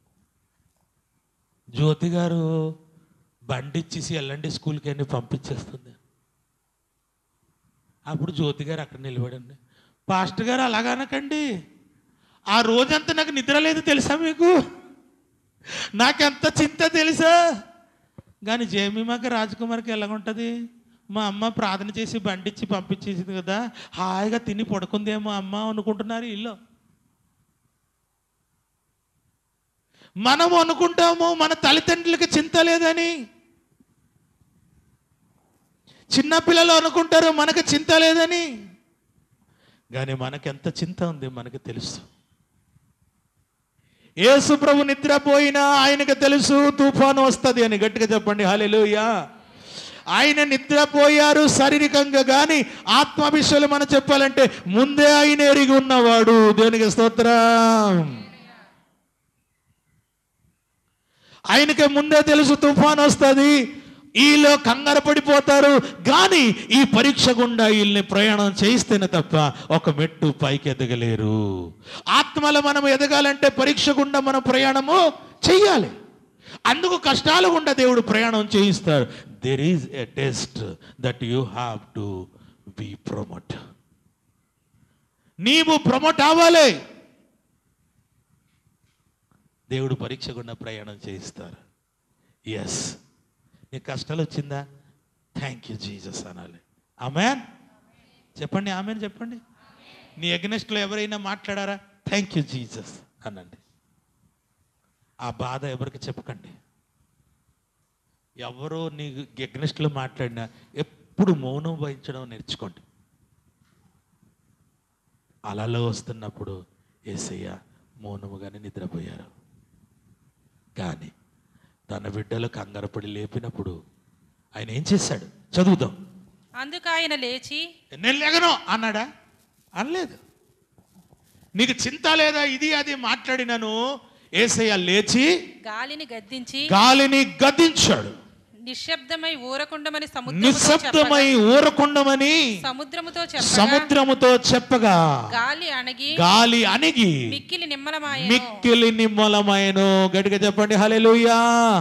జ్యోతి గారు బండి ఇచ్చేసి వెళ్ళండి స్కూల్కి అని పంపించేస్తుంది అప్పుడు జ్యోతి గారు అక్కడ నిలబడండి పాస్టర్ గారు అలాగనకండి ఆ రోజంతా నాకు నిద్ర లేదు తెలుసా మీకు నాకెంత చింత తెలుసా కానీ జేమీమాకి రాజకుమారికి ఎలాగుంటుంది మా అమ్మ ప్రార్థన చేసి బండిచ్చి పంపించేసింది కదా హాయిగా తిని పడుకుందేమో అమ్మ అనుకుంటున్నారు ఇల్లు మనం అనుకుంటాము మన తల్లిదండ్రులకి చింత లేదని చిన్నపిల్లలు అనుకుంటారు మనకు చింత లేదని కానీ మనకెంత చింత ఉంది మనకు తెలుసు యేసు ప్రభు నిద్రపోయినా ఆయనకు తెలుసు తుఫాను వస్తుంది అని గట్టిగా చెప్పండి హల్లెలూయా ఆయన నిద్రపోయారు శారీరకంగా కానీ ఆత్మ విషయాలు మనం చెప్పాలంటే ముందే ఆయన ఎరిగి ఉన్నవాడు దేవునికి స్తోత్రం ఆయనకి ముందే తెలుసు తుఫాన్ వస్తుంది వీళ్ళు కంగారు పడిపోతారు కానీ ఈ పరీక్ష గుండా వీళ్ళని ప్రయాణం చేయిస్తేనే తప్ప ఒక మెట్టు పైకి ఎదగలేరు ఆత్మలో మనం ఎదగాలంటే పరీక్ష గుండా మనం ప్రయాణము చెయ్యాలి అందుకు కష్టాలు గుండా దేవుడు ప్రయాణం చేయిస్తారు there is a test that you have to be promote నీవు ప్రమోట్ అవ్వాలి దేవుడు పరీక్ష గుండా ప్రయాణం చేయిస్తారు ఎస్ నీకు కష్టాలు వచ్చిందా థ్యాంక్ యూ జీసస్ అనాలి ఆమెన్ చెప్పండి ఆమెన్ చెప్పండి నీ అగ్నెస్ట్లో ఎవరైనా మాట్లాడారా థ్యాంక్ యూ జీసస్ అనండి ఆ బాధ ఎవరికి చెప్పకండి ఎవరో నీ అగ్నెస్ట్లో మాట్లాడినా ఎప్పుడు మౌనం వహించడం నేర్చుకోండి అలలో వస్తున్నప్పుడు ఏసయ్య మౌనముగానే నిద్రపోయారు కానీ తన బిడ్డలు కంగారపడి లేపినప్పుడు ఆయన ఏం చేశాడు చదువుదాం అందుకు ఆయన లేచి నేను లేగను అన్నాడా అనలేదు నీకు చింత లేదా ఇది అది మాట్లాడినను ఏసయ్య లేచి గాలిని గద్దించి గాలిని గద్దించాడు నిశ్శబ్దమై ఊరకుండమని సముద్రముతో నిశ్శబ్దమై ఊరకుండమని చెప్పగా- సముద్రముతో చెప్పగా సముద్రముతో చెప్పగా గాలి అణగి గాలి అణిగి మిక్కిలి నిమ్మలమాయను మిక్కిలి నిమ్మలమైను గట్టిగా చెప్పండి హల్లెలూయా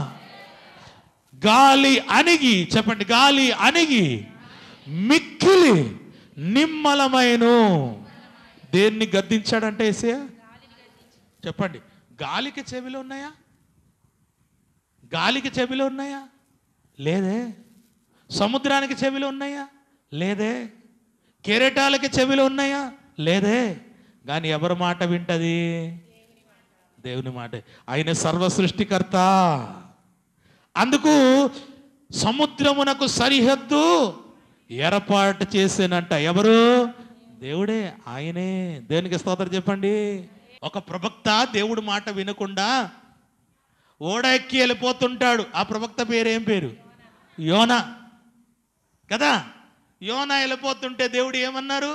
గాలి అణిగి చెప్పండి గాలి అణిగి మిక్కిలి నిమ్మలమైను దేన్ని గద్దించాడంటే ఏసయ్య చెప్పండి గాలికి చెవిలో ఉన్నాయా గాలికి చెవిలో ఉన్నాయా లేదే సముద్రానికి చెవిలో ఉన్నాయా లేదే కెరటాలకి చెవిలో ఉన్నాయా లేదే కానీ ఎవరి మాట వింటది దేవుని మాట ఆయన సర్వ సృష్టికర్త అందుకు సముద్రమునకు సరిహద్దు ఏర్పాటు చేసేనంట ఎవరు దేవుడే ఆయనే దేనికి స్తోత్రం చెప్పండి ఒక ప్రవక్త దేవుడు మాట వినకుండా ఓడ ఎక్కి వెళ్ళిపోతుంటాడు ఆ ప్రవక్త పేరు ఏం పేరు యోనా కదా యోనా వెళ్ళిపోతుంటే దేవుడు ఏమన్నారు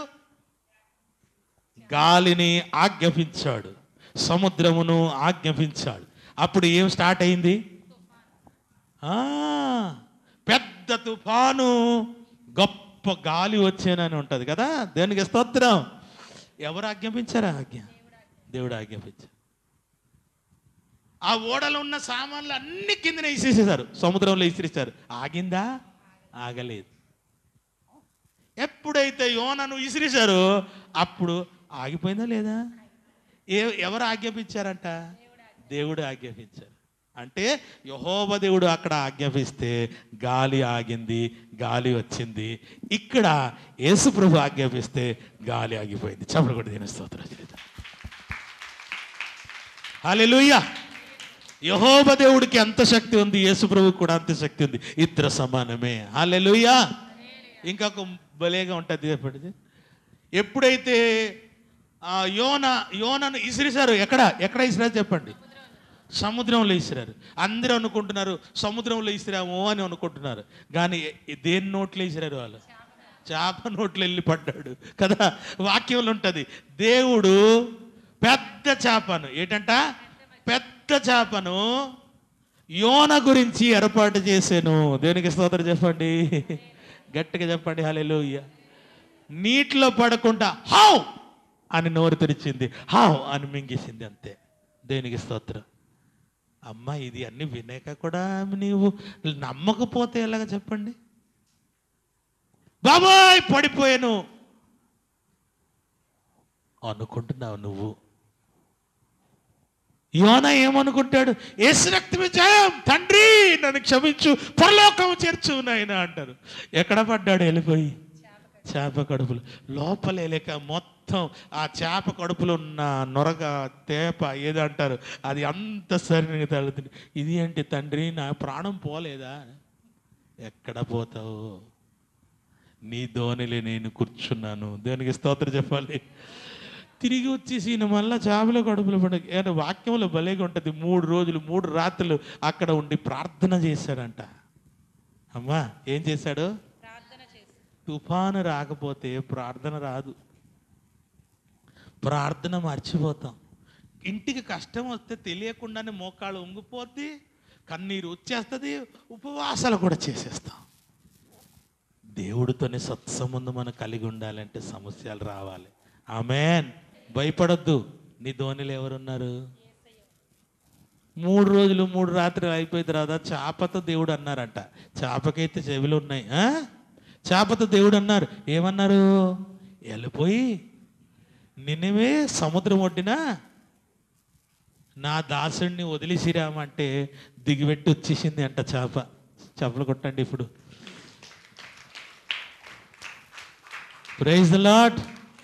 గాలిని ఆజ్ఞాపించాడు సముద్రమును ఆజ్ఞాపించాడు అప్పుడు ఏం స్టార్ట్ అయింది ఆ, పెద్ద తుఫాను గొప్ప గాలి వచ్చేనని ఉంటుంది కదా దేనికి స్తోత్రం ఎవరు ఆజ్ఞాపించారా ఆజ్ఞ దేవుడు ఆజ్ఞాపించారు ఆ ఓడలో ఉన్న సామాన్లు అన్ని కిందనే ఇసిరేసారు సముద్రంలో ఇసిరేసారు ఆగిందా ఆగలేదు ఎప్పుడైతే యోనను ఇసిరేశారో అప్పుడు ఆగిపోయిందా లేదా ఏ ఎవరు ఆజ్ఞాపించారంట దేవుడు ఆజ్ఞాపించారు అంటే యహోవ దేవుడు అక్కడ ఆజ్ఞాపిస్తే గాలి ఆగింది గాలి వచ్చింది ఇక్కడ యేసు ప్రభు ఆజ్ఞాపిస్తే గాలి ఆగిపోయింది చెప్పలు కూడా దీని స్తోత్రం చేద్దాం. హల్లెలూయా యహోబ దేవుడికి ఎంత శక్తి ఉంది యేసు ప్రభువుకి కూడా అంత శక్తి ఉంది ఇద్దరు సమానమే హల్లెలూయా ఇంకొక భలేగా ఉంటుంది ఎప్పటిది ఎప్పుడైతే ఆ యోన యోనను ఇసిరిశారు ఎక్కడ ఎక్కడ ఇసిరారు చెప్పండి సముద్రంలో ఇసిరారు అందరూ అనుకుంటున్నారు సముద్రంలో ఇసిరాము అని అనుకుంటున్నారు కానీ ఎ- దేని నోట్లో ఇసిరారు వాళ్ళు చేప నోట్లో వెళ్ళి పడ్డాడు కదా వాక్యంలో ఉంటుంది దేవుడు పెద్ద చేపను ఏంటంట పెద్ద చేపను యోన గురించి ఏర్పాటు చేశాను దేనికి స్తోత్రం చెప్పండి గట్టిగా చెప్పండి హల్లెలూయా నీటిలో పడకుండా హావ్ అని నోరు తెరిచింది హావ్ అని మింగేసింది అంతే దేనికి స్తోత్రం అమ్మ ఇది అన్ని వినాక కూడా నీవు నమ్మకపోతే ఎలాగ చెప్పండి బాబాయ్ పడిపోయాను అనుకుంటున్నావు నువ్వు యోన ఏమనుకుంటాడు ఏసు రక్తమే జయం తండ్రి నన్ను క్షమించు పరలోకం చేర్చు నాయన అంటారు ఎక్కడ పడ్డాడు వెళ్ళిపోయి చేప కడుపులో లోపలే లేక మొత్తం ఆ చేప కడుపులో ఉన్న నొరగ తేప ఏదో అంటారు అది అంత సరిగా తగులుతుంది ఇది ఏంటి తండ్రి నా ప్రాణం పోలేదా ఎక్కడ పోతావు నీ ధోనిలో నేను కూర్చున్నాను దేనికి స్తోత్రం చెప్పాలి తిరిగి వచ్చేసి ఈయన మళ్ళా చేపల కడుపులో పడ ఏమంటే వాక్యంలో భలేగా ఉంటుంది మూడు రోజులు మూడు రాత్రులు అక్కడ ఉండి ప్రార్థన చేశాడంట అమ్మా ఏం చేశాడు ప్రార్థన చేసి తుఫాను రాకపోతే ప్రార్థన రాదు ప్రార్థన మర్చిపోతాం ఇంటికి కష్టం వస్తే తెలియకుండానే మోకాళ్ళు ఉంగిపోద్ది కన్నీరు వచ్చేస్తుంది ఉపవాసాలు కూడా చేసేస్తాం దేవుడితోనే సత్సంబంధం మనం కలిగి ఉండాలంటే సమస్యలు రావాలి ఆమెన్ భయపడొద్దు నీ ధోనిలు ఎవరున్నారు మూడు రోజులు మూడు రాత్రులు అయిపోయిన తర్వాత చేపతో దేవుడు అన్నారంట చేపకైతే చెవులు ఉన్నాయి ఆ? చేపతో దేవుడు అన్నారు ఏమన్నారు వెళ్ళిపోయి నిన్నవే సముద్రం ఒడ్డిన నా దాసుడిని వదిలిసిరామంటే దిగిపెట్టి వచ్చేసింది అంట చేప చేపలు కొట్టండి ఇప్పుడు ప్రైజ్ ద లాట్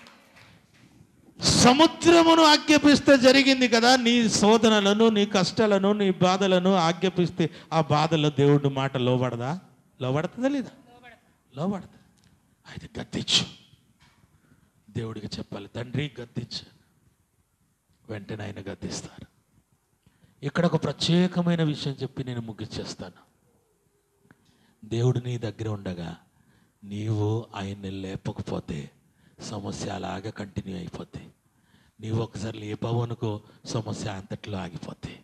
సముద్రమును ఆజ్ఞాపిస్తే జరిగింది కదా నీ శోధనలను నీ కష్టాలను నీ బాధలను ఆజ్ఞాపిస్తే ఆ బాధలో దేవుడి మాట లోబడదా లోబడుతుందా లేదా లోబడతా అయితే గద్దించు దేవుడికి చెప్పాలి తండ్రి గద్దించు వెంటనే ఆయన గద్దిస్తారు ఇక్కడ ఒక ప్రత్యేకమైన విషయం చెప్పి నేను ముగిచ్చేస్తాను దేవుడు నీ దగ్గర ఉండగా నీవు ఆయన్ని లేపకపోతే సమస్య అలాగే కంటిన్యూ అయిపోద్ది నీవు ఒకసారి లేపావు అనుకో సమస్య అంతట్లో ఆగిపోద్ది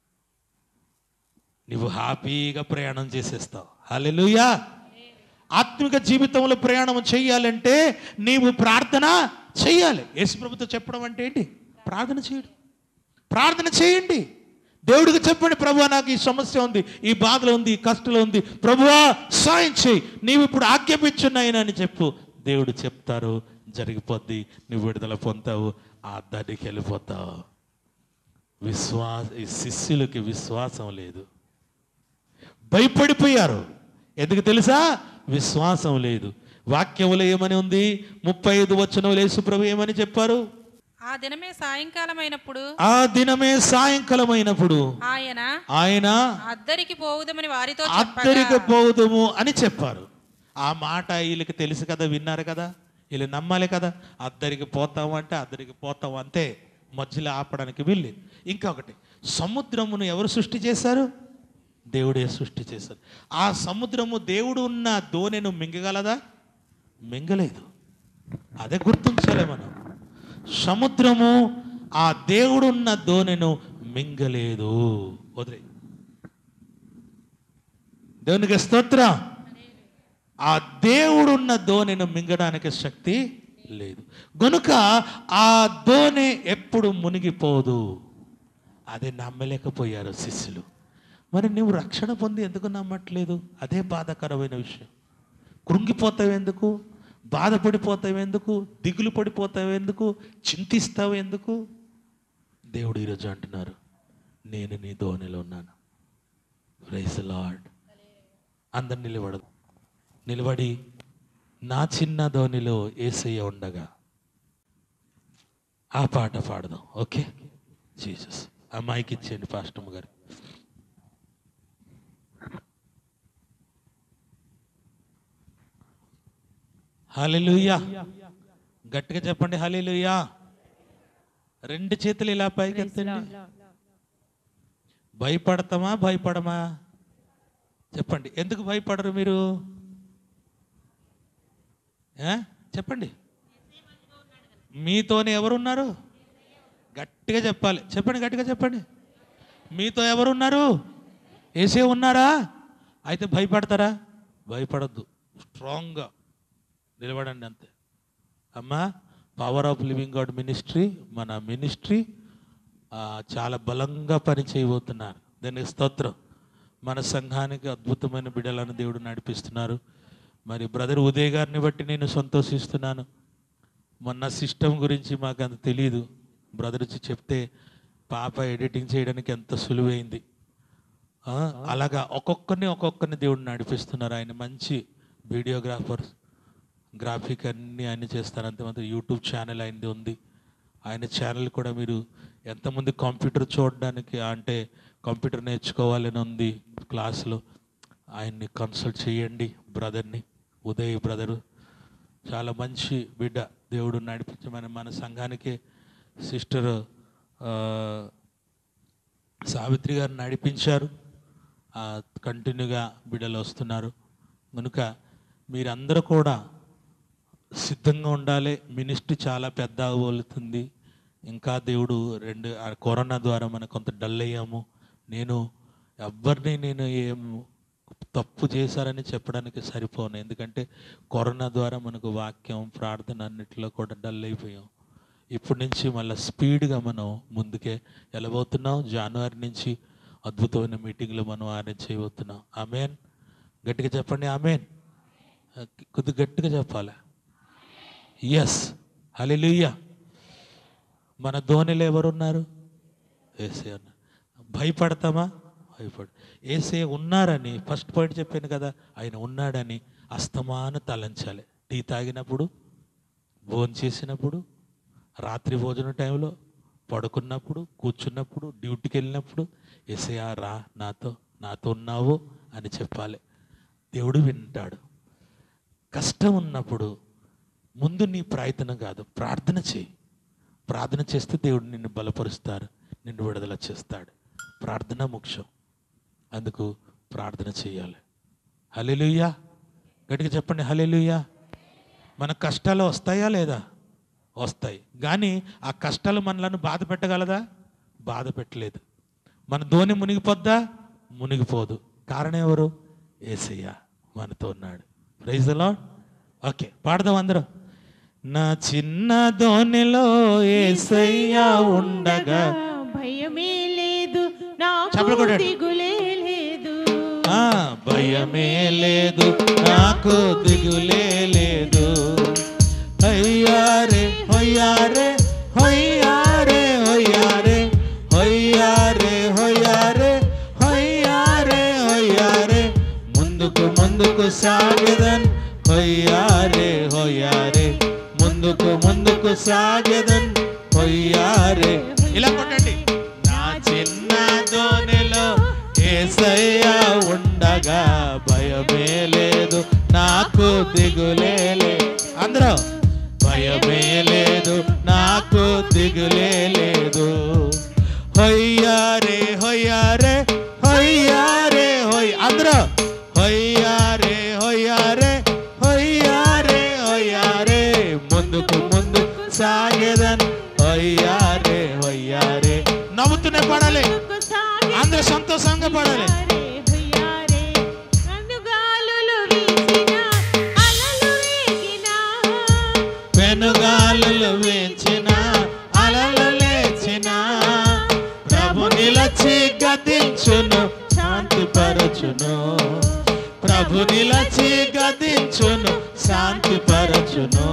నువ్వు హ్యాపీగా ప్రయాణం చేసేస్తావు హల్లెలూయా ఆత్మిక జీవితంలో ప్రయాణం చేయాలంటే నీవు ప్రార్థన చేయాలి యేసు ప్రభుతో చెప్పడం అంటే ఏంటి ప్రార్థన చేయడం ప్రార్థన చేయండి దేవుడికి చెప్పండి ప్రభువా నాకు ఈ సమస్య ఉంది ఈ బాధలో ఉంది ఈ కష్టంలో ఉంది ప్రభువా సాయం చేయి నీవు ఇప్పుడు ఆజ్ఞాపించున్నాయన అని చెప్పు దేవుడు చెప్తారు జరిగిపోద్ది నువ్వు విడుదల పొందుతావు ఆ దానికి వెళ్ళిపోతావు విశ్వాస ఈ శిష్యులకి విశ్వాసం లేదు భయపడిపోయారు ఎందుకు తెలుసా విశ్వాసం లేదు వాక్యములో ఏమని ఉంది ముప్పై ఐదు వచ్చిన యేసు ప్రభు ఏమని చెప్పారు ఆ దినమే సాయంకాలం అయినప్పుడు ఆ దినమే సాయంకాలం అయినప్పుడు ఆయన ఆయన అద్దరికి పోవుదమని వారితో అత్తరికి చెప్పగా పోదుము అని చెప్పారు ఆ మాట వీళ్ళకి తెలుసు కదా విన్నారు కదా వీళ్ళు నమ్మాలి కదా అద్దరికి పోతాం అంటే అద్దరికి పోతాం అంతే మధ్యలో ఆపడానికి వెళ్ళి ఇంకొకటి సముద్రమును ఎవరు సృష్టి చేశారు దేవుడే సృష్టి చేశారు ఆ సముద్రము దేవుడు ఉన్న దోణెను మింగగలదా మింగలేదు అదే గుర్తించాలి మనం సముద్రము ఆ దేవుడున్న దోణెను మింగలేదు వదిలే దేవునికి స్తోత్రం ఆ దేవుడున్న దోణిని మింగడానికి శక్తి లేదు గనుక ఆ దోణి ఎప్పుడు మునిగిపోదు అది నమ్మలేకపోయారు శిష్యులు మరి నువ్వు రక్షణ పొంది ఎందుకు నమ్మట్లేదు అదే బాధాకరమైన విషయం కృంగిపోతావు ఎందుకు బాధపడిపోతావు ఎందుకు దిగులు పడిపోతావు ఎందుకు చింతిస్తావు ఎందుకు దేవుడు ఈరోజు అంటున్నారు నేను నీ దోణిలో ఉన్నాను రైస్ లార్డ్ అందరు నిలబడదు నిలబడి నా చిన్న ధోనిలో ఏసయ్య ఉండగా ఆ పాట పాడదాం ఓకే జీసస్ ఆ మైక్ ఇచ్చేయండి పాస్టమ్ గారు హల్లెలూయా గట్టిగా చెప్పండి హల్లెలూయా రెండు చేతులు ఇలా పైకి ఎత్తండి భయపడతామా భయపడమా చెప్పండి ఎందుకు భయపడరు మీరు ఏ? చెప్పండి మీతోనే ఎవరున్నారు గట్టిగా చెప్పాలి చెప్పండి గట్టిగా చెప్పండి మీతో ఎవరున్నారు ఏసే ఉన్నారా అయితే భయపడతారా భయపడద్దు స్ట్రాంగ్గా నిలబడండి అంతే అమ్మా power of living God ministry మన మినిస్ట్రీ ఆ, చాలా బలంగా పని చేయబోతున్నారు దానికి స్తోత్రం మన సంఘానికి అద్భుతమైన బిడ్డలను దేవుడు నడిపిస్తున్నారు మరి బ్రదర్ ఉదయ్ గారిని బట్టి నేను సంతోషిస్తున్నాను మొన్న సిస్టమ్ గురించి మాకు అంత తెలియదు బ్రదర్ వచ్చి చెప్తే పాప ఎడిటింగ్ చేయడానికి ఎంత సులువైంది ఆ, అలాగా ఒక్కొక్కరిని ఒక్కొక్కరిని దేవుడు నడిపిస్తున్నారు ఆయన మంచి వీడియోగ్రాఫర్ గ్రాఫిక్ అన్నీ ఆయన చేస్తారు అంతేమంది యూట్యూబ్ ఛానల్ ఆయనది ఉంది ఆయన ఛానల్ కూడా మీరు ఎంతమంది కంప్యూటర్ చూడడానికి అంటే కంప్యూటర్ నేర్చుకోవాలని ఉంది క్లాసులో ఆయన్ని కన్సల్ట్ చేయండి బ్రదర్ని ఉదయ్ బ్రదరు చాలా మంచి బిడ్డ దేవుడు నడిపించమని మన సంఘానికి సిస్టర్ సావిత్రి గారు నడిపించారు ఆ, కంటిన్యూగా బిడ్డలు వస్తున్నారు కనుక మీరందరూ కూడా సిద్ధంగా ఉండాలి మినిస్ట్రీ చాలా పెద్ద అవ్వబోతుంది ఇంకా దేవుడు రెండు ఆ కరోనా ద్వారా మనం కొంత డల్ అయ్యాము నేను ఎవరిని నేను ఏం తప్పు చేశారని చెప్పడానికి సరిపోను ఎందుకంటే కరోనా ద్వారా మనకు వాక్యం ప్రార్థన అన్నిటిలో కూడా డల్ అయిపోయాం ఇప్పటి నుంచి మళ్ళీ స్పీడ్గా మనం ముందుకే వెళ్ళబోతున్నాం జనవరి నుంచి అద్భుతమైన మీటింగ్లు మనం అరేంజ్ చేయబోతున్నాం ఆమెన్ గట్టిగా చెప్పండి ఆమెన్ కొద్ది గట్టిగా చెప్పాలి ఎస్ హల్లెలూయా మన ధోనిలో ఎవరున్నారు ఏసే ఉన్నారు భయపడతామా భయపడు ఏసే ఉన్నారని ఫస్ట్ పాయింట్ చెప్పాను కదా ఆయన ఉన్నాడని అస్తమాన తలంచాలి టీ తాగినప్పుడు భోజనం చేసినప్పుడు రాత్రి భోజనం టైంలో పడుకున్నప్పుడు కూర్చున్నప్పుడు డ్యూటీకి వెళ్ళినప్పుడు ఎసయా రా నాతో నాతో ఉన్నావు అని చెప్పాలి దేవుడు వింటాడు కష్టం ఉన్నప్పుడు ముందు నీ ప్రయత్నం కాదు ప్రార్థన చేయి ప్రార్థన చేస్తే దేవుడు నిన్ను బలపరుస్తారు నిన్ను విడుదల చేస్తాడు ప్రార్థన ముఖ్యం అందుకు ప్రార్థన చేయాలి హలెలుయ్యా గట్టిగా చెప్పండి హలెలుయ్యా మన కష్టాలు వస్తాయా లేదా వస్తాయి కానీ ఆ కష్టాలు మనలను బాధ పెట్టగలదా బాధ పెట్టలేదు మన ధోని మునిగిపోద్దా మునిగిపోదు కారణం ఎవరు ఏసయ్య మనతో ఉన్నాడు ప్రైజ్ లాడ్ ఓకే పాడదాం అందరం నా చిన్న ధోనిలో ఏసయ్య ఉండగా భయమే లేదు చప్పట్లు నాకు కొట్టండి. దిగులే లేదు ఆ భయమే లేదు నాకు దిగులే లేదు అయ్యారే హొయ్యారే హొయ్యారే హొయ్యారే హొయ్యారే హొయ్యారే హొయ్యారే హొయ్యారే ముందుకు ముందుకు సాగదన్ హొయ్యారే హొయ్యారే ముందుకు ముందుకు సాగదన్ హొయ్యారే ఇలా కొట్టండి నా చిన్న దోణిలో ఏసయ్య ఉండగా భయమే లేదు నాకు దిగులే లేదు అందరూ భయమే లేదు నాకు దిగులే లేదు హొయ్యారే హొయ్యారే హొయ్యారే హొయ్ అందరూ హొయ్యారే హొయ్యారే హొయ్యారే హొయ్యారే ముందుకు ముందు సాగేదన్ హొయ్యారే హొయ్యారే నవ్వుతూనే పడాలి ముందుకు సాగి అందరూ సంతోషంగా పడాలి హుయ్యారే, హుయ్యారే. కనుగాలులు వీచినా, అలలు రేగినా, పెనుగాలులు వేచిన అలలు లేచిన ప్రభు నిలచి గదించును శాంతిపరచును ప్రభు నిలచి గదించును శాంతిపరచును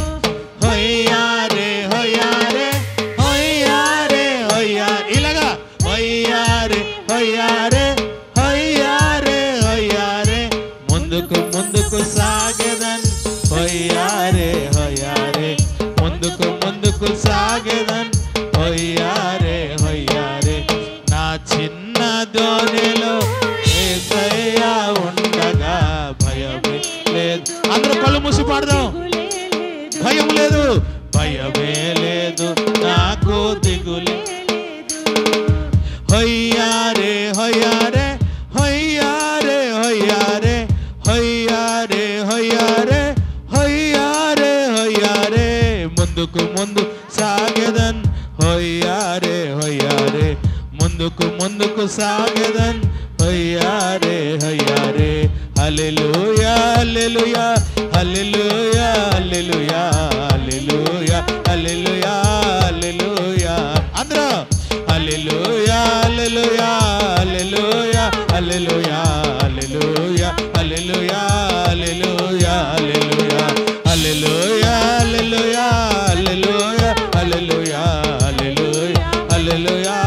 హొయ్యారే హొయ్యారే హొయ్యారే హొయ్యా ఇలాగా హొయ్యారే హొయ్యారే హొయ్యారే హొయ్యారే ముందుకు ముందుకు సాగెదన్ హొయ్యారే హొయ్యారే ముందుకు ముందుకు సాగెదన్ హొయ్యారే హొయ్యారే నా చిన్న దోణిలో ఏసయ్యా ఉండగా భయమే లేదు అందరూ కళ్ళు మూసి పాడదాం దిగులే లేదు, భయం లేదు భయమే లేదు నాకు దిగులే హొయ్యారే హొయ్యారే హొయ్యారే హొయ్యారే హొయ్యారే హొయ్యారే హొయ్యారే హొయ్యారే ముందుకు ముందు సాగెదన్ హొయ్యారే హొయ్యారే ముందుకు ముందుకు సాగెదన్ హొయ్యారే హొయ్యారే హల్లెలూయా హల్లెలూయా హల్లెలూయా హల్లెలూయా హల్లెలూయా హల్లెలూయా హల్లెలూయా అందరూ హల్లెలూయా హల్లెలూయా హల్లెలూయా హల్లెలూయా హల్లెలూయా హల్లెలూయా హల్లెలూయా హల్లెలూయా హల్లెలూయా హల్లెలూయా హల్లెలూయా హల్లెలూయా హల్లెలూయా హల్లెలూయా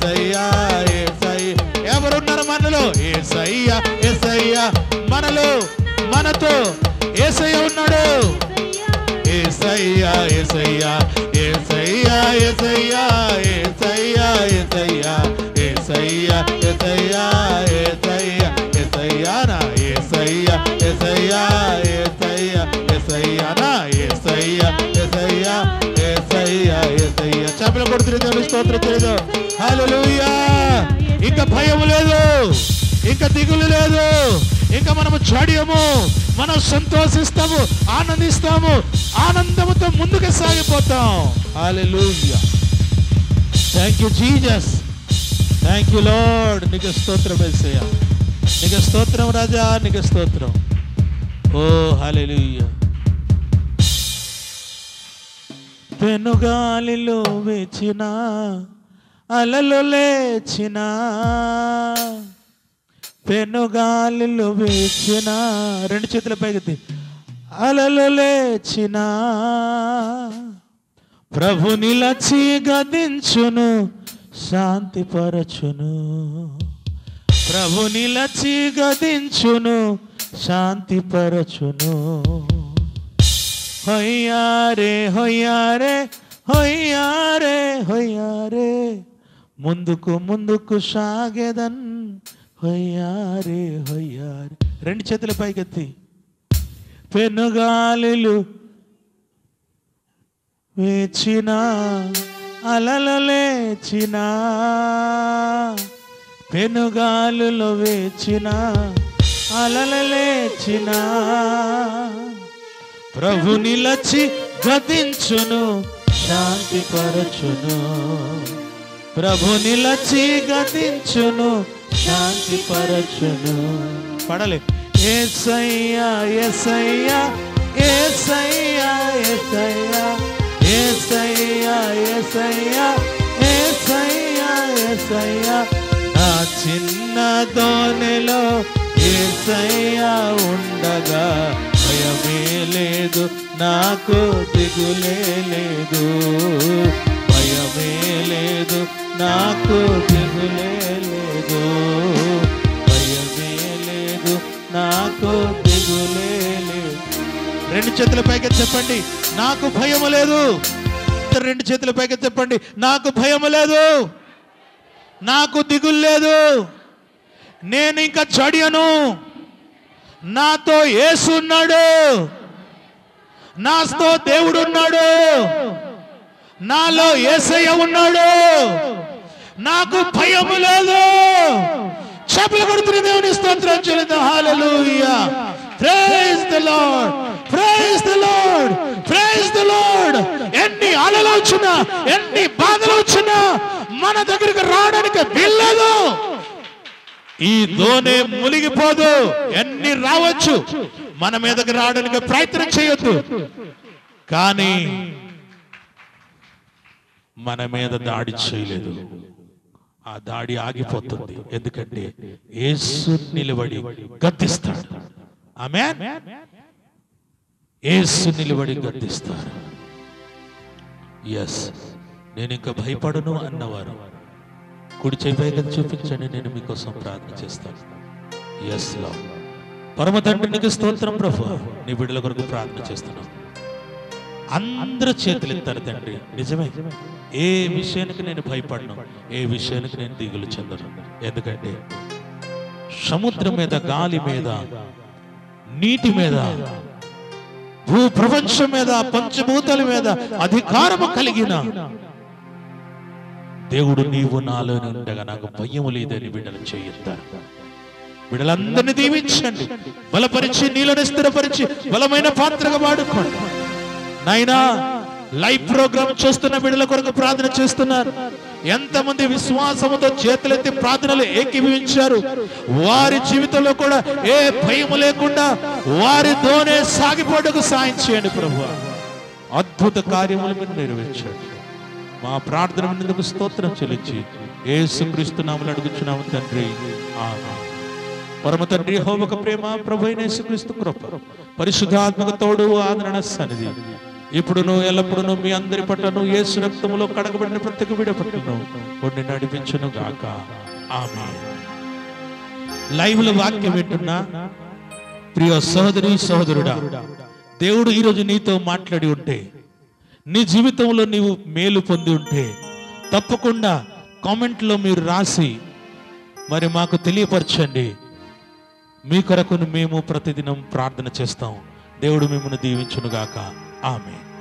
ఏసయ్యా ఏసయ్య ఎవరున్నారు మనలో ఏసయ్యా ఏసయ్యా మనలో మనతో ఏసయ్య ఉన్నాడు ఏసయ్యా ఏసయ్యా ఏసయ్యా ఏసయ్యా ఏసయ్యా ఏసయ్యా ఏసయ్యా ఏసయ్యా ఏసయ్యా ఏసయ్యా నా ఏసయ్యా ఏసయ్యా ఏసయ్యా ఏసయ్యా నా ఏసయ్యా ఏసయ్యా ఏసయ్యా ఏసయ్యా చేపలు కొడుతున్న దేవుని స్తోత్రం చేయదు హల్లెలూయా ఇంకా భయం లేదు ఇంకా దిగులు లేదు ఇంకా మనము చడియము మనం సంతోషిస్తాము ఆనందిస్తాము ఆనందముతో ముందుకు సాగిపోతాం hallelujah thank you Jesus thank you lord నీకు స్తోత్రం వేసయ్య నీకు స్తోత్రం రాజా నీకు స్తోత్రం ఓ హల్లెలూయా పెనుగాలిలో వేచిన అలలు లేచిన పెనుగాలిలో వేచిన రెండు చేతుల పైకి అలలు లేచిన ప్రభు నిలచి గదించును శాంతిపరచును ప్రభు నిలచి గదించును శాంతిపరచును హొయ్యారే హొయ్యారే హొయ్యారే హొయ్యారే ముందుకు ముందుకు సాగేదన్ హొయ్యారే హొయ్యారే రెండు చేతుల పైకెత్తి పెనుగాలులు వేచిన అలలు లేచిన పెనుగాలులో వేచిన అలలు లేచిన ప్రభు నిలచి గతించును శాంతి పరచును ప్రభు నిలచి గతించును శాంతి పరచును పడలే ఏసయ్యా ఏసయ్యా ఏసయ్యా ఏసయ్యా ఏసయ్యా ఏసయ్యా ఏసయ్యా ఏసయ్యా నా చిన్న దోనెలో ఏసయ్యా ఉండగా భయమే లేదు నాకు దిగులే లేదు భయమే లేదు నాకు దిగులే లేదు భయమే లేదు నాకు దిగులే లేదు రెండు చేతుల పైకి చెప్పండి నాకు భయము లేదు రెండు చేతుల పైకి చెప్పండి నాకు భయము లేదు నాకు దిగులు లేదు నేను ఇంకా చడియను నాతో ఏసున్నాడు నాతో దేవుడు ఉన్నాడు నాలో ఏసయ్య ఉన్నాడు నాకు భయము లేదు చేపలు కొడుతున్న దేవుని స్తోత్రం చెల్లిద్దాం hallelujah praise the lord praise the lord praise the lord ఎన్ని అలలు వచ్చినా ఎన్ని బాధలు వచ్చినా మన దగ్గరికి రావడానికి వీల్లేదు ఈ దోణి మునిగిపోదు ఎన్ని రావచ్చు మన మీదకి రావడానికి ప్రయత్నం చేయొద్దు కానీ మన మీద దాడి చేయలేదు ఆ దాడి ఆగిపోతుంది ఎందుకంటే యేసు నిలబడి గద్దిస్తాడు ఆమె యేసు నిలబడి గద్దిస్తాడు ఎస్ నేను ఇంకా భయపడను అన్నవారు కుడి చేయి పైకి చూపించండి నేను మీకోసం ప్రార్థన చేస్తాను ఎస్ లో పరమ తండ్రి నీకు స్తోత్రం ప్రభు నీ బిడ్డల కొరకు ప్రార్థన చేస్తున్నాను అందరూ చేతులు ఎత్తారు తండ్రి నిజమే ఏ విషయానికి నేను భయపడను ఏ విషయానికి నేను దిగులు చెందను ఎందుకంటే సముద్రం మీద గాలి మీద నీటి మీద భూ ప్రపంచం మీద పంచభూతాల మీద అధికారము కలిగిన దేవుడు నీవు నాలోనే ఉండగా నాకు భయం లేదని బిడ్డలు చేయిస్తారు బిడ్డలందరినీ దీవించండి బలపరిచి నీళ్ళని స్థిరపరిచి బలమైన పాత్రగా వాడుకోండి నాయనా లైవ్ ప్రోగ్రామ్ చూస్తున్న బిడ్డల కొరకు ప్రార్థన చేస్తున్నారు ఎంతమంది విశ్వాసముతో చేతులెత్తి ప్రార్థనలు ఏకీభవించారు వారి జీవితంలో కూడా ఏ భయం లేకుండా వారితోనే సాగిపోటకు సాయం చేయండి ప్రభు అద్భుత కార్యములు మీరు నెరవేర్చండి మా ప్రార్థన విన్నందుకు స్తోత్రం చెల్లించి ఏసుక్రీస్తు నామలు అడుగుచున్నాము తండ్రి ఆమేన్ పరమ తండ్రి హోమక ప్రేమ ప్రభు అయిన యేసుక్రీస్తు కృప పరిశుద్ధాత్మక తోడు ఆదరణ సన్నిధి ఇప్పుడును ఎల్లప్పుడును మీ అందరి పట్లను యేసు రక్తములో కడగబడిన ప్రత్యేక విడ పట్టును కొన్ని నడిపించును గాక ఆమె లైవ్ లో వాక్యం వింటున్నా ప్రియ సహోదరి సహోదరుడా దేవుడు ఈరోజు నీతో మాట్లాడి ఉంటే నీ జీవితంలో నీవు మేలు పొంది ఉంటే తప్పకుండా కామెంట్లో మీరు రాసి మరి మాకు తెలియపరచండి మీ కొరకును మేము ప్రతిదినం ప్రార్థన చేస్తాం దేవుడు మిమ్మల్ని దీవించునుగాక ఆమె